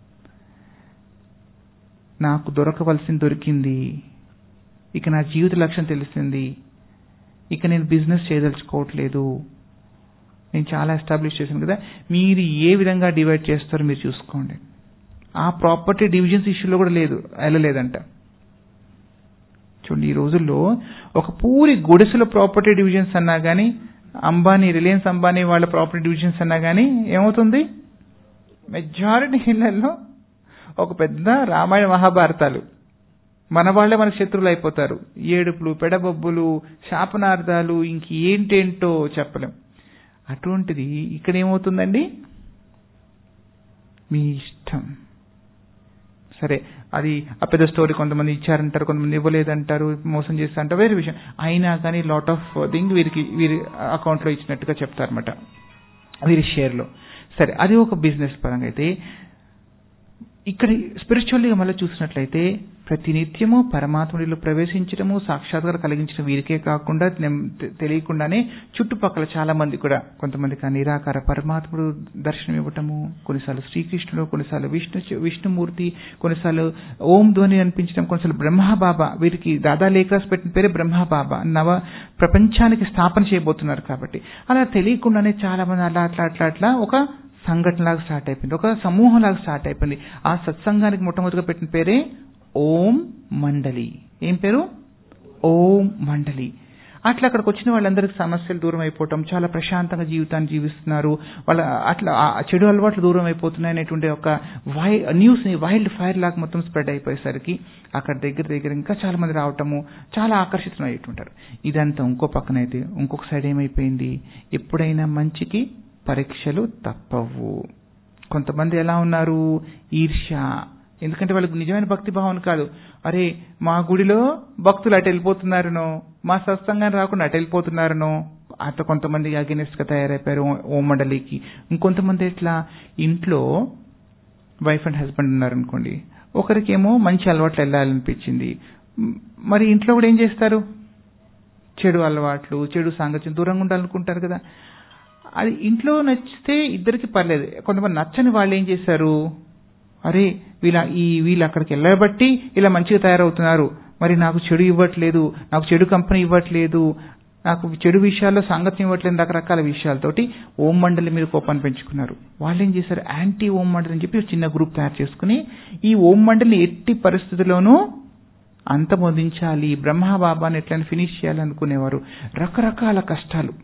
నాకు దొరకవలసింది దొరికింది ఇక నా జీవిత లక్ష్యం తెలిసింది ఇక నేను బిజినెస్ చేయదలుచుకోవట్లేదు నేను చాలా ఎస్టాబ్లిష్ చేశాను కదా మీరు ఏ విధంగా డివైడ్ చేస్తారో మీరు చూసుకోండి ఆ ప్రాపర్టీ డివిజన్స్ ఇష్యూలో కూడా లేదు వెళ్ళలేదంట చూడండి ఈ రోజుల్లో ఒక పూరి గుడిసెల ప్రాపర్టీ డివిజన్స్ అన్నా కానీ అంబానీ రిలయన్స్ అంబానీ వాళ్ళ ప్రాపర్టీ డివిజన్స్ అన్నా కానీ ఏమవుతుంది మెజారిటీ ఇళ్లలో ఒక పెద్ద రామాయణ మహాభారతాలు మన వాళ్లే మనకు శత్రువులు అయిపోతారు ఏడుపులు పెడబొబ్బులు శాపనార్థాలు ఇంక ఏంటేంటో చెప్పలేం అటువంటిది ఇక్కడ ఏమవుతుందండి మీ ఇష్టం సరే అది ఆ పెద్ద స్టోరీ కొంతమంది ఇచ్చారంటారు కొంతమంది ఇవ్వలేదంటారు మోసం చేస్తారంటారు వేరే విషయం అయినా కానీ లాట్ ఆఫ్ థింగ్ వీరికి వీరి అకౌంట్లో ఇచ్చినట్టుగా చెప్తారన్నమాట వీరి షేర్లో సరే అది ఒక బిజినెస్ పరంగా అయితే ఇక్కడ స్పిరిచువల్గా మళ్ళీ చూసినట్లయితే ప్రతినిత్యము పరమాత్ముడిలో ప్రవేశించడము సాక్షాత్కారం కలిగించడం వీరికే కాకుండా తెలియకుండానే చుట్టుపక్కల చాలా మంది కూడా కొంతమందికి ఆ నిరాకార పరమాత్ముడు దర్శనం ఇవ్వటము కొన్నిసార్లు శ్రీకృష్ణుడు కొన్నిసార్లు విష్ణు విష్ణుమూర్తి కొన్నిసార్లు ఓం ధ్వని అనిపించడం కొన్నిసార్లు బ్రహ్మబాబా వీరికి దాదా లేఖరాస్ పెట్టిన పేరే బ్రహ్మబాబా నవ ప్రపంచానికి స్థాపన చేయబోతున్నారు కాబట్టి అలా తెలియకుండానే చాలా మంది అలా అట్లా అట్లా అట్లా ఒక సంఘటన లాగా స్టార్ట్ అయిపోయింది ఒక సమూహం లాగా స్టార్ట్ అయిపోయింది ఆ సత్సంగానికి మొట్టమొదటిగా పెట్టిన పేరే ఓం మండలి ఏం పేరు ఓం మండలి అట్లా అక్కడికి వచ్చిన వాళ్ళందరికీ సమస్యలు దూరం అయిపోవటం చాలా ప్రశాంతంగా జీవితాన్ని జీవిస్తున్నారు వాళ్ళ అట్లా చెడు అలవాట్లు దూరం అయిపోతున్నాయి అనేటువంటి ఒక వై న్యూస్ ని వైల్డ్ ఫైర్ లాగా మొత్తం స్ప్రెడ్ అయిపోయేసరికి అక్కడ దగ్గర దగ్గర ఇంకా చాలా మంది రావటము చాలా ఆకర్షితం అయ్యేటుంటారు ఇదంతా ఇంకో పక్కనైతే ఇంకొక సైడ్ ఏమైపోయింది ఎప్పుడైనా మంచికి పరీక్షలు తప్పవు కొంతమంది ఎలా ఉన్నారు ఈర్ష్య ఎందుకంటే వాళ్ళకి నిజమైన భక్తి భావన కాదు అరే మా గుడిలో భక్తులు అటు వెళ్ళిపోతున్నారనో మా సత్సంగాన్ని రాకుండా అటు వెళ్ళిపోతున్నారనో అట్లా కొంతమంది అగెనిస్ట్ గా తయారైపోయారు ఓం మండలికి ఇంకొంతమంది ఎట్లా ఇంట్లో వైఫ్ అండ్ హస్బెండ్ ఉన్నారనుకోండి ఒకరికేమో మంచి అలవాట్లు వెళ్ళాలనిపించింది మరి ఇంట్లో కూడా ఏం చేస్తారు చెడు అలవాట్లు చెడు సాంగత్యం దూరంగా ఉండాలనుకుంటారు కదా అది ఇంట్లో నచ్చితే ఇద్దరికి పర్లేదు కొంతమంది నచ్చని వాళ్ళు ఏం చేశారు అరే వీళ్ళ ఈ వీళ్ళు అక్కడికి వెళ్ళబట్టి ఇలా మంచిగా తయారవుతున్నారు మరి నాకు చెడు ఇవ్వట్లేదు నాకు చెడు కంపెనీ ఇవ్వట్లేదు నాకు చెడు విషయాల్లో సాంగత్యం ఇవ్వట్లేదు రకరకాల విషయాలతోటి ఓం మండలి మీద కోపాన్ని పెంచుకున్నారు వాళ్ళు ఏం చేశారు యాంటీ ఓం మండలి అని చెప్పి చిన్న గ్రూప్ తయారు చేసుకుని ఈ ఓం మండలిని ఎట్టి పరిస్థితుల్లోనూ అంతమొదించాలి బ్రహ్మబాబాని ఎట్లయినా ఫినిష్ చేయాలనుకునేవారు రకరకాల కష్టాలు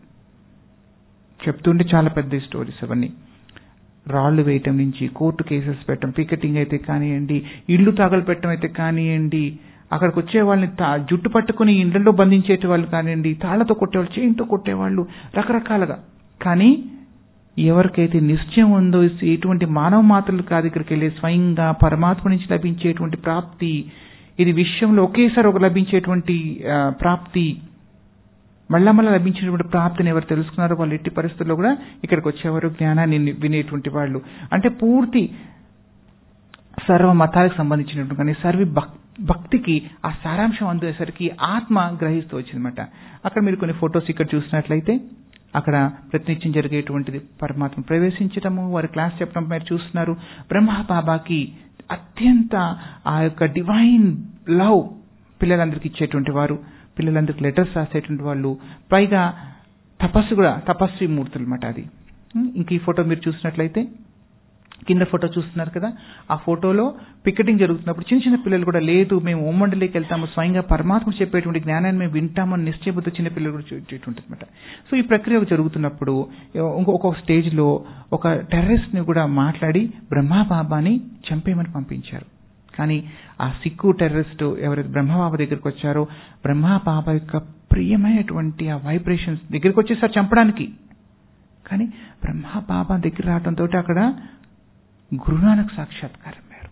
చెప్తుంటే చాలా పెద్ద స్టోరీస్ అవన్నీ రాళ్లు వేయటం నుంచి కోర్టు కేసెస్ పెట్టడం పికెటింగ్ అయితే కానివ్వండి ఇల్లు తగలపెట్టడం అయితే కానివ్వండి అక్కడికి వచ్చే వాళ్ళని జుట్టు పట్టుకుని ఇళ్లలో బంధించేటి వాళ్ళు కానివ్వండి తాళ్లతో కొట్టేవాళ్ళు చేయంతో కొట్టేవాళ్ళు రకరకాలుగా కానీ ఎవరికైతే నిశ్చయం ఉందో ఎటువంటి మానవ మాత్రలు కాదు ఇక్కడికి వెళ్ళి స్వయంగా పరమాత్మ నుంచి లభించేటువంటి ప్రాప్తి ఇది విశ్వంలో ఒకేసారి ఒక లభించేటువంటి ప్రాప్తి మళ్ళా మళ్ళా లభించినటువంటి ప్రాప్తిని ఎవరు తెలుసుకున్నారో వాళ్ళు ఎట్టి పరిస్థితుల్లో కూడా ఇక్కడికి వచ్చేవారు జ్ఞానాన్ని వినేటువంటి వాళ్ళు అంటే పూర్తి సర్వ మతాలకు సంబంధించినటువంటి కానీ సర్వ భక్తికి ఆ సారాంశం అందేసరికి ఆత్మ గ్రహిస్తూ వచ్చిందన్నమాట అక్కడ మీరు కొన్ని ఫొటోస్ ఇక్కడ చూసినట్లయితే అక్కడ ప్రతినిత్యం జరిగేటువంటిది పరమాత్మ ప్రవేశించడము వారి క్లాస్ చెప్పడం మీరు చూస్తున్నారు బ్రహ్మ బాబాకి అత్యంత ఆ యొక్క డివైన్ లవ్ పిల్లలందరికీ ఇచ్చేటువంటి వారు పిల్లలందరికీ లెటర్స్ రాసేటువంటి వాళ్ళు పైగా తపస్సు కూడా తపస్వి మూర్తులు అనమాట అది ఇంక ఈ ఫోటో మీరు చూసినట్లయితే కింద ఫోటో చూస్తున్నారు కదా ఆ ఫోటోలో పికెటింగ్ జరుగుతున్నప్పుడు చిన్న చిన్న పిల్లలు కూడా లేదు మేము ఓమండలికి వెళ్తాము స్వయంగా పరమాత్మ చెప్పేటువంటి జ్ఞానాన్ని మేము వింటామని నిశ్చయబుద్ధ చిన్న పిల్లలు కూడా చూసేటువంటి అనమాట సో ఈ ప్రక్రియ జరుగుతున్నప్పుడు ఇంకో ఒక స్టేజ్లో ఒక టెర్రరిస్ట్ని కూడా మాట్లాడి బ్రహ్మా బాబాని చంపేయమని పంపించారు కానీ ఆ సిక్కు టెర్రరిస్ట్ ఎవరైతే బ్రహ్మబాబా దగ్గరికి వచ్చారో బ్రహ్మా బాబా యొక్క ప్రియమైనటువంటి ఆ వైబ్రేషన్స్ దగ్గరికి వచ్చేసారు చంపడానికి కానీ బ్రహ్మా బాబా దగ్గర రావడంతో అక్కడ గురునానక్ సాక్షాత్కారం అయ్యారు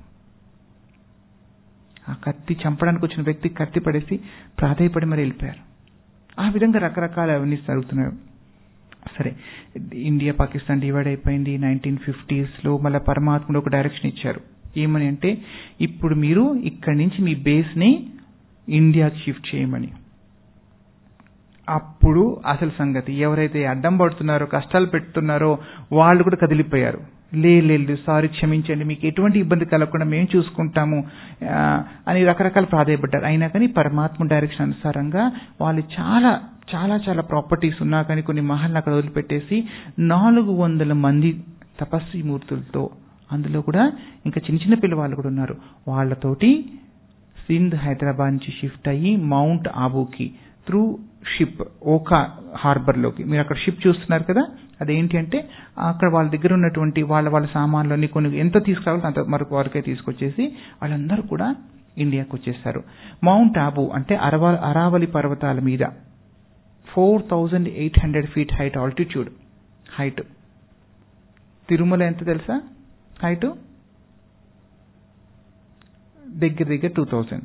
ఆ కత్తి చంపడానికి వచ్చిన వ్యక్తి కత్తి పడేసి ప్రాధాయపడి మరి వెళ్ళిపోయారు ఆ విధంగా రకరకాల అవన్నీ జరుగుతున్నాయి సరే ఇండియా పాకిస్తాన్ డివైడ్ అయిపోయింది నైన్టీన్ ఫిఫ్టీస్లో మళ్ళీ పరమాత్ముడు ఒక డైరెక్షన్ ఇచ్చారు ఏమని అంటే ఇప్పుడు మీరు ఇక్కడి నుంచి మీ బేస్ని ఇండియాకి షిఫ్ట్ చేయమని అప్పుడు అసలు సంగతి ఎవరైతే అడ్డం పడుతున్నారో కష్టాలు పెడుతున్నారో వాళ్ళు కూడా కదిలిపోయారు లే లేదు సారీ క్షమించండి మీకు ఎటువంటి ఇబ్బంది కలగకుండా మేము చూసుకుంటాము అని రకరకాల ప్రాధాయపడ్డారు అయినా కానీ పరమాత్మ డైరెక్షన్ అనుసారంగా వాళ్ళు చాలా చాలా చాలా ప్రాపర్టీస్ ఉన్నా కానీ కొన్ని మహల్ని అక్కడ వదిలిపెట్టేసి నాలుగు వందల మంది తపస్వి మూర్తులతో అందులో కూడా ఇంకా చిన్న చిన్న పిల్లవాళ్ళు కూడా ఉన్నారు వాళ్ళతోటి సింధ్ హైదరాబాద్ నుంచి షిఫ్ట్ అయ్యి మౌంట్ ఆబూకి త్రూ షిప్ ఓకా హార్బర్లోకి మీరు అక్కడ షిప్ చూస్తున్నారు కదా అదేంటి అంటే అక్కడ వాళ్ళ దగ్గర ఉన్నటువంటి వాళ్ళ వాళ్ళ సామాన్లన్నీ కొన్ని ఎంత తీసుకురావాలో అంత మరొక వరకే తీసుకొచ్చేసి వాళ్ళందరూ కూడా ఇండియాకి వచ్చేసారు మౌంట్ ఆబు అంటే అరవ అరావలి పర్వతాల మీద four thousand eight hundred feet height altitude height Tirumala ఎంత తెలుసా హైట్ దగ్గర దగ్గర two thousand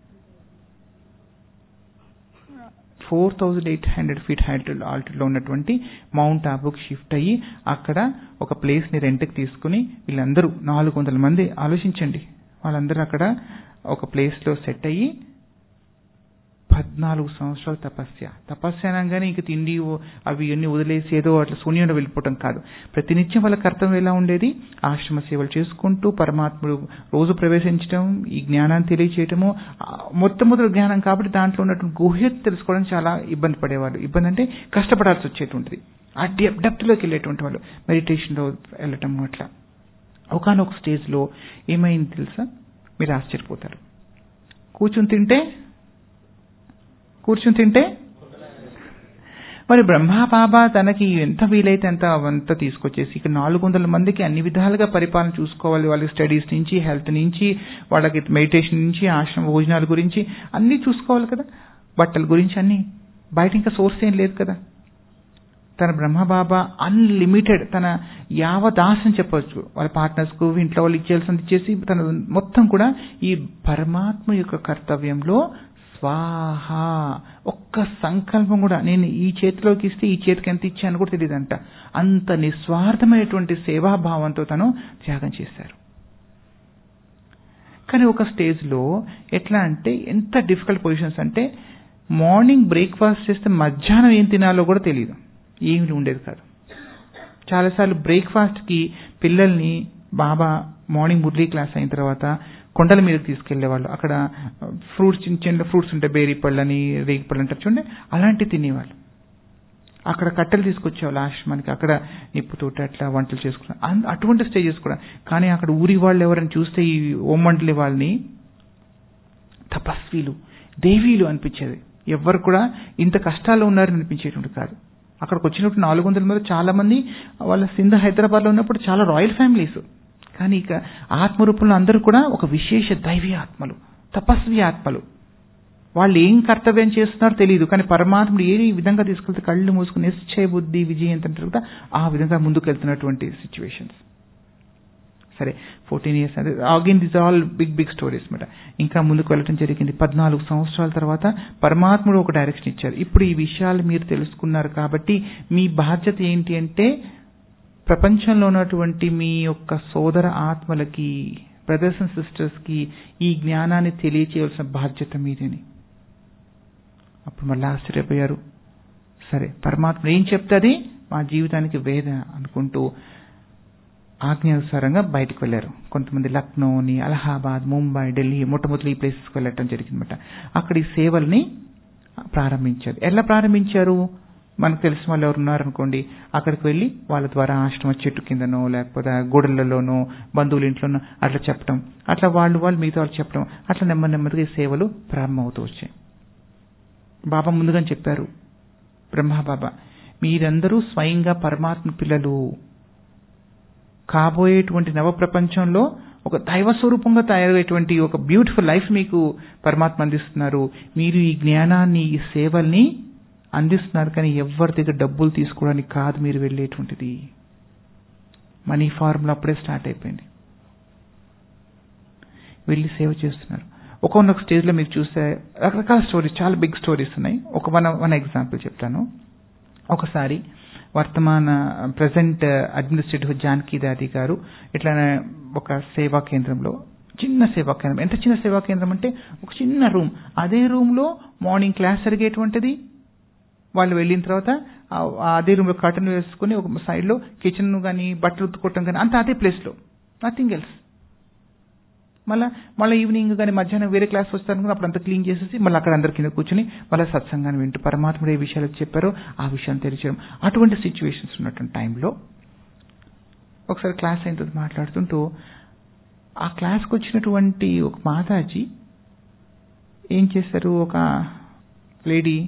four thousand eight hundred feet height ఆల్టిలో ఉన్నటువంటి మౌంట్ ఆబుకి షిఫ్ట్ అయ్యి అక్కడ ఒక ప్లేస్ని రెంట్కి తీసుకుని వీళ్ళందరూ నాలుగు వందల మంది ఆలోచించండి వాళ్ళందరూ అక్కడ ఒక ప్లేస్లో సెట్ అయ్యి పద్నాలుగు సంవత్సరాల తపస్య తపస్య అనగానే ఇంక తిండి అవి అన్ని వదిలేసి ఏదో అట్లా శూన్యంలో వెళ్ళిపోవటం కాదు ప్రతినిత్యం వాళ్ళ కర్తవ్యం ఎలా ఉండేది ఆశ్రమ సేవలు చేసుకుంటూ పరమాత్ముడు రోజు ప్రవేశించడం ఈ జ్ఞానాన్ని తెలియచేయటము మొట్టమొదటి జ్ఞానం కాబట్టి దాంట్లో ఉన్నటువంటి గుహ్యత తెలుసుకోవడం చాలా ఇబ్బంది పడేవాళ్ళు ఇబ్బంది అంటే కష్టపడాల్సి వచ్చేటువంటిది ఆ డెప్త్లోకి వెళ్ళేటువంటి వాళ్ళు మెడిటేషన్లో వెళ్ళటం అట్లా ఒకనొక స్టేజ్లో ఏమైంది తెలుసా మీరు ఆశ్చర్యపోతారు కూర్చుని తింటే కూర్చుని తింటే మరి బ్రహ్మా బాబా తనకి ఎంత వీలైతే అంత అవంతా తీసుకొచ్చేసి ఇక నాలుగు వందల మందికి అన్ని విధాలుగా పరిపాలన చూసుకోవాలి వాళ్ళకి స్టడీస్ నుంచి హెల్త్ నుంచి వాళ్ళకి మెడిటేషన్ నుంచి ఆశ్రమ భోజనాల గురించి అన్నీ చూసుకోవాలి కదా బట్టల గురించి అన్నీ బయట ఇంకా సోర్స్ ఏం లేదు కదా తన బ్రహ్మబాబా అన్లిమిటెడ్ తన యావదాసం చెప్పవచ్చు వాళ్ళ పార్ట్నర్స్కు ఇంట్లో వాళ్ళు ఇచ్చేయాల్సింది ఇచ్చేసి తన మొత్తం కూడా ఈ పరమాత్మ యొక్క కర్తవ్యంలో స్వాహ ఒక్క సంకల్పం కూడా నేను ఈ చేతిలోకి ఇస్తే ఈ చేతికి ఎంత ఇచ్చాను కూడా తెలియదంట అంత నిస్వార్థమైనటువంటి సేవాభావంతో తను త్యాగం చేశారు కానీ ఒక స్టేజ్లో ఎట్లా అంటే ఎంత డిఫికల్ట్ పొజిషన్స్ అంటే మార్నింగ్ బ్రేక్ఫాస్ట్ చేస్తే మధ్యాహ్నం ఏం తినాలో కూడా తెలియదు ఏమి ఉండేది కాదు చాలాసార్లు బ్రేక్ఫాస్ట్కి పిల్లల్ని బాబా మార్నింగ్ మురళీ క్లాస్ అయిన తర్వాత కొండల మీదకి తీసుకెళ్లేవాళ్ళు అక్కడ ఫ్రూట్స్ చిన్న చిన్న ఫ్రూట్స్ ఉంటాయి బేరీ పళ్ళని రేగి పళ్ళు అంటారు చూడండి అలాంటివి తినేవాళ్ళు అక్కడ కట్టెలు తీసుకొచ్చేవాళ్ళు ఆశ్రమానికి అక్కడ నిప్పుతోటి అట్లా వంటలు చేసుకున్నారు అటువంటి స్టేజెస్ కూడా కానీ అక్కడ ఊరి వాళ్ళు ఎవరైనా చూస్తే ఈ ఓమంటలి వాళ్ళని తపస్వీలు దేవీలు అనిపించేది ఎవ్వరు కూడా ఇంత కష్టాల్లో ఉన్నారని అనిపించేటువంటి కాదు అక్కడికి వచ్చినప్పుడు నాలుగు వందల మంది చాలా మంది వాళ్ళ సింధ హైదరాబాద్లో ఉన్నప్పుడు చాలా రాయల్ ఫ్యామిలీస్ కానీ ఇక ఆత్మరూపంలో అందరూ కూడా ఒక విశేష దైవీ ఆత్మలు తపస్వి ఆత్మలు వాళ్ళు ఏం కర్తవ్యం చేస్తున్నారో తెలియదు కానీ పరమాత్ముడు ఏ విధంగా తీసుకెళ్తే కళ్ళు మూసుకుని నిశ్చయ బుద్ధి విజయం అంటారు ఆ విధంగా ముందుకు వెళ్తున్నటువంటి సిచ్యువేషన్స్ సరే ఫోర్టీన్ ఇయర్స్ అంటే again this all big big stories అనమాట ఇంకా ముందుకు వెళ్ళడం జరిగింది పద్నాలుగు సంవత్సరాల తర్వాత పరమాత్ముడు ఒక డైరెక్షన్ ఇచ్చారు ఇప్పుడు ఈ విషయాలు మీరు తెలుసుకున్నారు కాబట్టి మీ బాధ్యత ఏంటి అంటే ప్రపంచంలో ఉన్నటువంటి మీ యొక్క సోదర ఆత్మలకి బ్రదర్స్ అండ్ సిస్టర్స్కి ఈ జ్ఞానాన్ని తెలియచేయవలసిన బాధ్యత మీదని అప్పుడు మళ్ళీ ఆశ్చర్యపోయారు సరే పరమాత్మ ఏం చెప్తుంది మా జీవితానికి వేద అనుకుంటూ ఆజ్ఞానుసారంగా బయటకు వెళ్ళారు కొంతమంది లక్నోని అలహాబాద్ ముంబై ఢిల్లీ మొట్టమొదటి ఈ ప్లేసెస్కి వెళ్ళటం జరిగిందన్నమాట అక్కడ ఈ సేవల్ని ప్రారంభించారు ఎలా ప్రారంభించారు మనకు తెలిసిన వాళ్ళు ఎవరు ఉన్నారనుకోండి అక్కడికి వెళ్ళి వాళ్ళ ద్వారా ఆశ్రమ చెట్టు కిందనో లేకపోతే గోడలలోనో బంధువుల ఇంట్లోనో అట్లా చెప్పడం అట్లా వాళ్ళు వాళ్ళు మిగతా వాళ్ళు చెప్పడం అట్లా నెమ్మది నెమ్మదిగా ఈ సేవలు ప్రారంభమవుతూ వచ్చాయి బాబా ముందుగానే చెప్పారు బ్రహ్మ బాబా మీరందరూ స్వయంగా పరమాత్మ పిల్లలు కాబోయేటువంటి నవ ప్రపంచంలో ఒక దైవ స్వరూపంగా తయారయ్యేటువంటి ఒక బ్యూటిఫుల్ లైఫ్ మీకు పరమాత్మ అందిస్తున్నారు మీరు ఈ జ్ఞానాన్ని ఈ సేవల్ని అందిస్తున్నారు కానీ ఎవరి దగ్గర డబ్బులు తీసుకోవడానికి కాదు మీరు వెళ్ళేటువంటిది మనీ ఫార్ములా అప్పుడే స్టార్ట్ అయిపోయింది వెళ్ళి సేవ చేస్తున్నారు ఒక్కొక్క స్టేజ్లో మీరు చూస్తే రకరకాల స్టోరీస్ చాలా బిగ్ స్టోరీస్ ఉన్నాయి ఒక వన్ వన్ ఎగ్జాంపుల్ చెప్తాను ఒకసారి వర్తమాన ప్రజెంట్ అడ్మినిస్ట్రేటివ్ జానకి దాది గారు ఇట్లా ఒక సేవా కేంద్రంలో చిన్న సేవా కేంద్రం ఎంత చిన్న సేవా కేంద్రం అంటే ఒక చిన్న రూమ్ అదే రూమ్లో మార్నింగ్ క్లాస్ జరిగేటువంటిది వాళ్ళు వెళ్ళిన తర్వాత అదే రూమ్లో కర్టన్ వేసుకుని ఒక సైడ్లో కిచెన్ కానీ బట్టలు ఉత్తుకోవటం కానీ అంత అదే ప్లేస్లో నథింగ్ ఎల్స్ మళ్ళీ మళ్ళీ ఈవినింగ్ కానీ మధ్యాహ్నం వేరే క్లాస్ వస్తాను అప్పుడు అంతా క్లీన్ చేసేసి మళ్ళీ అక్కడ అందరి కింద కూర్చుని మళ్ళీ సత్సంగాన్ని వింటూ పరమాత్ముడు ఏ విషయాలు చెప్పారో ఆ విషయాన్ని తెలియచేయడం అటువంటి సిచ్యువేషన్స్ ఉన్నటువంటి టైంలో ఒకసారి క్లాస్ అయిన తర్వాత మాట్లాడుతుంటూ ఆ క్లాస్కి వచ్చినటువంటి ఒక మాతాజీ ఏం చేశారు ఒక లేడీ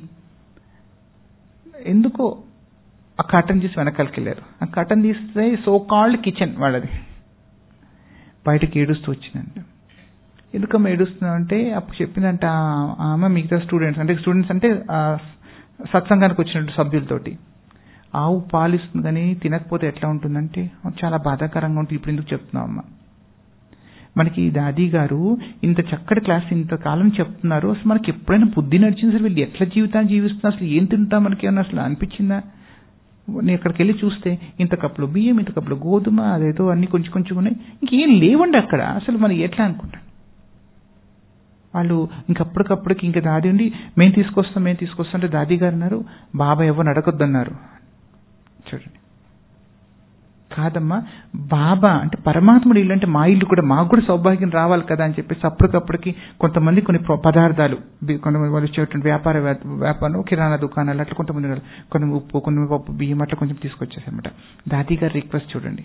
ఎందుకో ఆ కటన్ తీసి వెనకాలకి వెళ్ళారు ఆ కటన్ తీస్తే సో కాల్డ్ కిచెన్ వాళ్ళది బయటకి ఏడుస్తూ వచ్చిందంట ఎందుకమ్మా ఏడుస్తున్నావు అంటే అప్పుడు చెప్పిందంట ఆమె మిగతా స్టూడెంట్స్ అంటే స్టూడెంట్స్ అంటే సత్సంగానికి వచ్చినట్టు సభ్యులతోటి ఆవు పాలిస్తుంది కానీ తినకపోతే ఎట్లా ఉంటుందంటే చాలా బాధాకరంగా ఉంటుంది ఇప్పుడు ఎందుకు చెప్తున్నావు అమ్మ మనకి దాది గారు ఇంత చక్కటి క్లాస్ ఇంత కాలం చెప్తున్నారు అసలు మనకి ఎప్పుడైనా బుద్ధి నడిచింది అసలు వీళ్ళు ఎట్లా జీవితాన్ని జీవిస్తున్నారు అసలు ఏం తింటాం మనకి ఏమన్నా అసలు అనిపించిందా నేను అక్కడికి వెళ్ళి చూస్తే ఇంత కప్పులు బియ్యం ఇంత కప్పులు గోధుమ అదేదో అన్ని కొంచెం కొంచెం ఉన్నాయి ఇంకేం లేవండి అక్కడ అసలు మనం ఎట్లా అనుకుంటాం వాళ్ళు ఇంకప్పటికప్పటికి ఇంకా దాది ఉండి మేము తీసుకొస్తాం మేము తీసుకొస్తాం అంటే దాది గారు అన్నారు బాబా ఎవరిని అడగొద్దన్నారు చూడండి కాదమ్మా బాబా అంటే పరమాత్ముడు ఇల్లు అంటే మా ఇల్లు కూడా మాకు కూడా సౌభాగ్యం రావాలి కదా అని చెప్పేసి అప్పటికప్పటికి కొంతమంది కొన్ని పదార్థాలు కొంతమంది వాళ్ళు వచ్చేటువంటి వ్యాపార వ్యాపారం కిరాణా దుకాణాలు అట్లా కొంతమంది ఉన్నారు కొన్ని ఉప్పు కొన్ని పప్పు బియ్యం అట్లా కొంచెం తీసుకొచ్చేసారనమాట దాది గారి రిక్వెస్ట్ చూడండి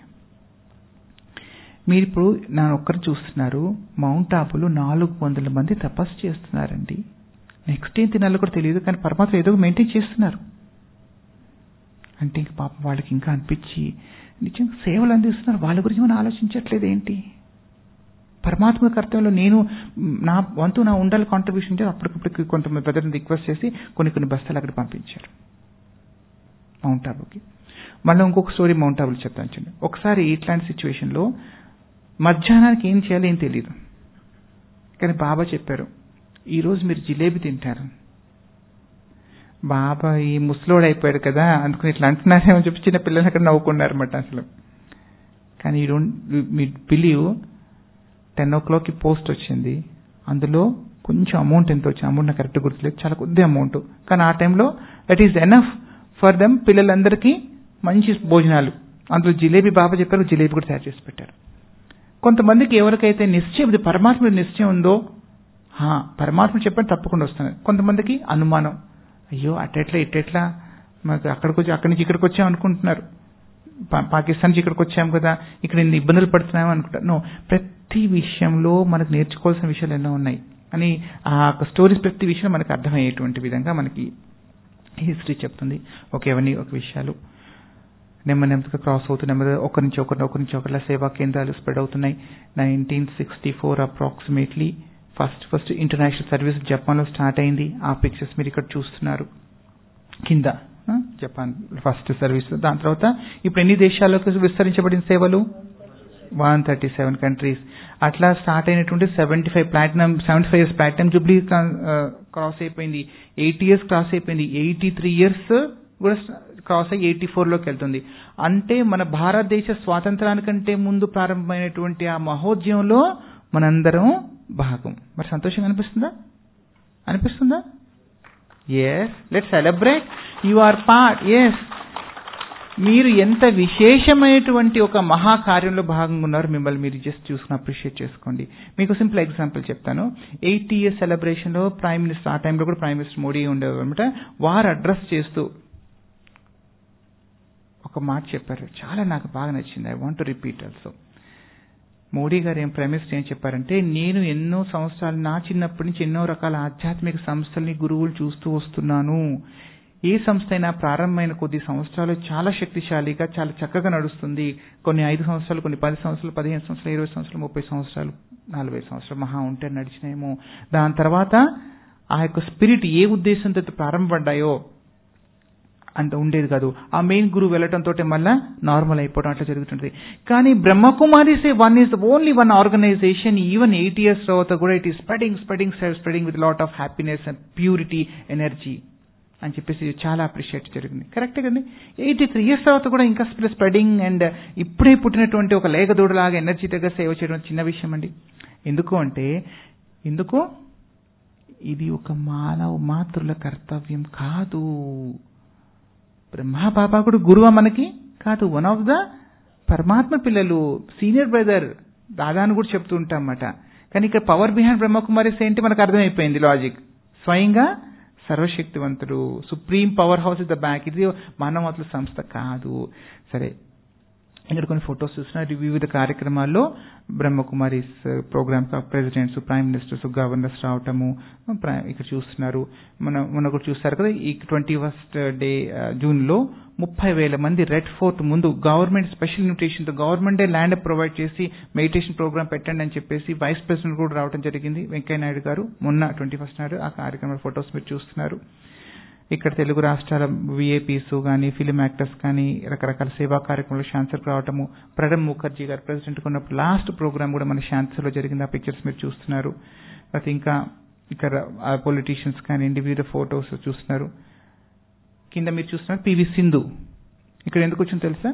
మీరు ఇప్పుడు నా ఒక్కరు చూస్తున్నారు మౌంట్ ఆబులో నాలుగు వందల మంది తపస్సు చేస్తున్నారండి నెక్స్ట్ ఏం తినాలో కూడా తెలియదు కానీ పరమాత్మ ఏదో మెయింటైన్ చేస్తున్నారు అంటే ఇంక పాపం వాళ్ళకి ఇంకా అనిపించి నిజంగా సేవలు అందిస్తున్నారు వాళ్ళ గురించి మనం ఆలోచించట్లేదు ఏంటి పరమాత్మ కర్తవ్యంలో నేను నా వంతు నా ఉండాలి కాంట్రిబ్యూషన్ చేసి అప్పటికప్పటికి కొంతమంది బ్రదర్ని రిక్వెస్ట్ చేసి కొన్ని కొన్ని బస్తాలు అక్కడ పంపించారు మౌంట్ ఆబుకి మళ్ళీ ఇంకొక స్టోరీ మౌంట్ ఆబులు చెప్తాను చూడండి ఒకసారి ఇట్లాంటి సిచ్యువేషన్లో మధ్యాహ్నానికి ఏం చేయాలో ఏం తెలియదు కానీ బాబా చెప్పారు ఈరోజు మీరు జిలేబీ తింటారు బాబా ఈ ముసలోడు అయిపోయాడు కదా అందుకని ఇట్లా అంటున్నారేమో చెప్పి చిన్న పిల్లలు అక్కడ నవ్వుకున్నారన్నమాట అసలు కానీ ఈ డోంట్ మీ బిలీవ్ టెన్ ఓ క్లాక్కి పోస్ట్ వచ్చింది అందులో కొంచెం అమౌంట్ ఎంత వచ్చింది అమౌంట్ నాకు కరెక్ట్ గుర్తులేదు చాలా కొద్ది అమౌంట్ కానీ ఆ టైంలో that is enough for them పిల్లలందరికీ మంచి భోజనాలు అందులో జిలేబీ బాబా చెప్పారు జిలేబీ కూడా తయారు చేసి పెట్టారు కొంతమందికి ఎవరికైతే నిశ్చయం పరమాత్మ నిశ్చయం ఉందో పరమాత్మ చెప్పని తప్పకుండా వస్తాను కొంతమందికి అనుమానం అయ్యో అట్టెట్లా ఇట్టెట్లా మాకు అక్కడికి వచ్చి అక్కడి నుంచి ఇక్కడికి వచ్చాం అనుకుంటున్నారు పాకిస్తాన్ నుంచి ఇక్కడికి వచ్చాం కదా ఇక్కడ ఇన్ని ఇబ్బందులు పడుతున్నాం అనుకుంటారు నో ప్రతి విషయంలో మనకు నేర్చుకోవాల్సిన విషయాలు ఎన్నో ఉన్నాయి అని ఆ స్టోరీస్ ప్రతి విషయం మనకు అర్థమయ్యేటువంటి విధంగా మనకి హిస్టరీ చెప్తుంది ఒక ఎవరిని ఒక విషయాలు నెమ్మది నెమ్మదిగా క్రాస్ అవుతూ నెమ్మది ఒకరి నుంచి ఒకరి ఒకరి నుంచి ఒకరిలా సేవా కేంద్రాలు స్ప్రెడ్ అవుతున్నాయి nineteen sixty four approximately first first international service జపాన్లో స్టార్ట్ అయింది ఆ పిక్చర్స్ మీరు ఇక్కడ చూస్తున్నారు కింద జపాన్ ఫస్ట్ సర్వీస్ దాని తర్వాత ఇప్పుడు ఎన్ని దేశాలకు విస్తరించబడిన సేవలు వన్ థర్టీ సెవెన్ కంట్రీస్ అట్లా స్టార్ట్ అయినటువంటి seventy five platinum seventy five years platinum jubilee cross అయిపోయింది ఎయిటీ ఇయర్స్ క్రాస్ అయిపోయింది ఎయిటీ త్రీ ఇయర్స్ కూడా క్రాస్ అయ్యి ఎయిటీ ఫోర్లోకి వెళ్తుంది అంటే మన భారతదేశ స్వాతంత్రానికంటే ముందు ప్రారంభమైనటువంటి ఆ మహోద్యమంలో మనందరం భాగం మరి సంతోషంగా అనిపిస్తుందా అనిపిస్తుందా yes let celebrate you are part yes మీరు ఎంత విశేషమైనటువంటి ఒక మహాకార్యంలో భాగంగా ఉన్నారు మిమ్మల్ని మీరు జస్ట్ చూసుకుని అప్రిషియేట్ చేసుకోండి మీకు సింపుల్ ఎగ్జాంపుల్ చెప్తాను ఎయిటీ ఇయర్స్ సెలబ్రేషన్లో ప్రైమ్ మినిస్టర్ ఆ టైంలో కూడా ప్రైమ్ మినిస్టర్ మోడీ ఉండేవారు అనమాట వారు అడ్రస్ చేస్తూ ఒక మాట చెప్పారు చాలా నాకు బాగా నచ్చింది I want to repeat also Modi గారు ఏం ప్రైమ్ ఏం చెప్పారంటే నేను ఎన్నో సంవత్సరాలు నా చిన్నప్పటి నుంచి ఎన్నో రకాల ఆధ్యాత్మిక సంస్థల్ని గురువులు చూస్తూ వస్తున్నాను ఏ సంస్థ అయినా ప్రారంభమైన కొద్ది సంవత్సరాలు చాలా శక్తిశాలిగా చాలా చక్కగా నడుస్తుంది కొన్ని ఐదు సంవత్సరాలు కొన్ని పది సంవత్సరాలు పదిహేను సంవత్సరాలు ఇరవై సంవత్సరాలు ముప్పై సంవత్సరాలు నలభై సంవత్సరాలు మహా ఉంటే నడిచినాయేమో దాని తర్వాత ఆ యొక్క స్పిరిట్ ఏ ఉద్దేశంతో అయితే ప్రారంభపడ్డాయో అంత ఉండేది కాదు ఆ మెయిన్ గురువు వెళ్ళటంతో మళ్ళా నార్మల్ అయిపోవడం అట్లా జరుగుతుంటది కానీ Brahmakumaris one is only one organization even eight years తర్వాత కూడా it is spreading spreading spreading with lot of happiness and purity energy అని చెప్పేసి చాలా అప్రిషియేట్ జరిగింది కరెక్టే కదండి ఎయిటీ త్రీ ఇయర్స్ తర్వాత కూడా ఇంకా స్ప్రెడింగ్ అండ్ ఇప్పుడే పుట్టినటువంటి ఒక లేగదూడలాగా ఎనర్జీ దగ్గర సేవ చేయడం చిన్న విషయం అండి ఎందుకు అంటే ఎందుకు ఇది ఒక మానవ మాతృల కర్తవ్యం కాదు బ్రహ్మ బాబా కూడా గురువా మనకి కాదు వన్ ఆఫ్ ద పరమాత్మ పిల్లలు సీనియర్ బ్రదర్ దాదాను కూడా చెప్తూ ఉంటాం అన్నమాట కానీ ఇక్కడ పవర్ బిహైండ్ బ్రహ్మకుమారిస్ ఏంటి మనకు అర్థమైపోయింది లాజిక్ స్వయంగా సర్వశక్తివంతుడు supreme power house is the back ఇది మానవతల సంస్థ కాదు సరే ఇక్కడ కొన్ని ఫొటోస్ చూసిన వివిధ కార్యక్రమాల్లో Brahmakumari program presidents prime ministers governors రావటము ఇక్కడ చూస్తున్నారు మన మొన్న కూడా చూస్తారు కదా ఈ ట్వంటీ ఫస్ట్ డే జూన్ లో ముప్పై వేల మంది రెడ్ ఫోర్ట్ ముందు గవర్నమెంట్ స్పెషల్ ఇన్విటేషన్ తో గవర్నమెంటే ల్యాండ్ ప్రొవైడ్ చేసి మెడిటేషన్ ప్రోగ్రామ్ పెట్టండి అని చెప్పేసి వైస్ ప్రెసిడెంట్ కూడా రావడం జరిగింది వెంకయ్య నాయుడు గారు మొన్న ట్వంటీ ఫస్ట్ నాడు ఆ కార్యక్రమాల ఫొటోస్ మీరు చూస్తున్నారు ఇక్కడ తెలుగు రాష్ట్రాల విఏపీస్ కానీ ఫిలిం యాక్టర్స్ కానీ రకరకాల సేవా కార్యక్రమాలు శాన్సర్కి రావటము ప్రణబ్ ముఖర్జీ గారు ప్రెసిడెంట్ ఉన్నప్పుడు లాస్ట్ ప్రోగ్రామ్ కూడా మన శాన్సర్లో జరిగింది ఆ పిక్చర్స్ మీరు చూస్తున్నారు తర్వాత ఇంకా ఇక్కడ పొలిటీషియన్స్ కానీ వివిధ ఫొటోస్ చూస్తున్నారు కింద మీరు చూస్తున్నారు పివి సింధు ఇక్కడ ఎందుకు వచ్చిందో తెలుసా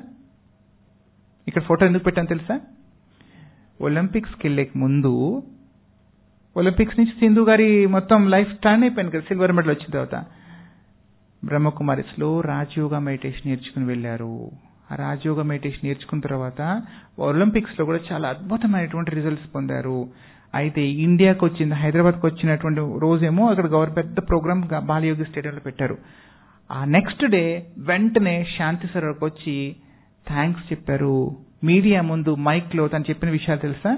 ఇక్కడ ఫోటో ఎందుకు పెట్టాను తెలుసా ఒలింపిక్స్కి వెళ్ళేకి ముందు ఒలింపిక్స్ నుంచి సింధు గారి మొత్తం లైఫ్ టర్న్ అయిపోయింది కదా సిల్వర్ మెడల్ వచ్చిన తర్వాత బ్రహ్మకుమారిస్లో రాజయోగ మెడిటేషన్ నేర్చుకుని వెళ్ళారు ఆ రాజయోగ మెడిటేషన్ నేర్చుకున్న తర్వాత ఒలింపిక్స్ లో కూడా చాలా అద్భుతమైనటువంటి రిజల్ట్స్ పొందారు అయితే ఇండియాకి వచ్చింది హైదరాబాద్కి వచ్చినటువంటి రోజేమో అక్కడ గవర్నమెంట్ పెద్ద ప్రోగ్రామ్ బాలయోగి స్టేడియంలో పెట్టారు ఆ నెక్స్ట్ డే వెంటనే శాంతి సరోవర్కి వచ్చి థ్యాంక్స్ చెప్పారు మీడియా ముందు మైక్ లో తను చెప్పిన విషయాలు తెలుసా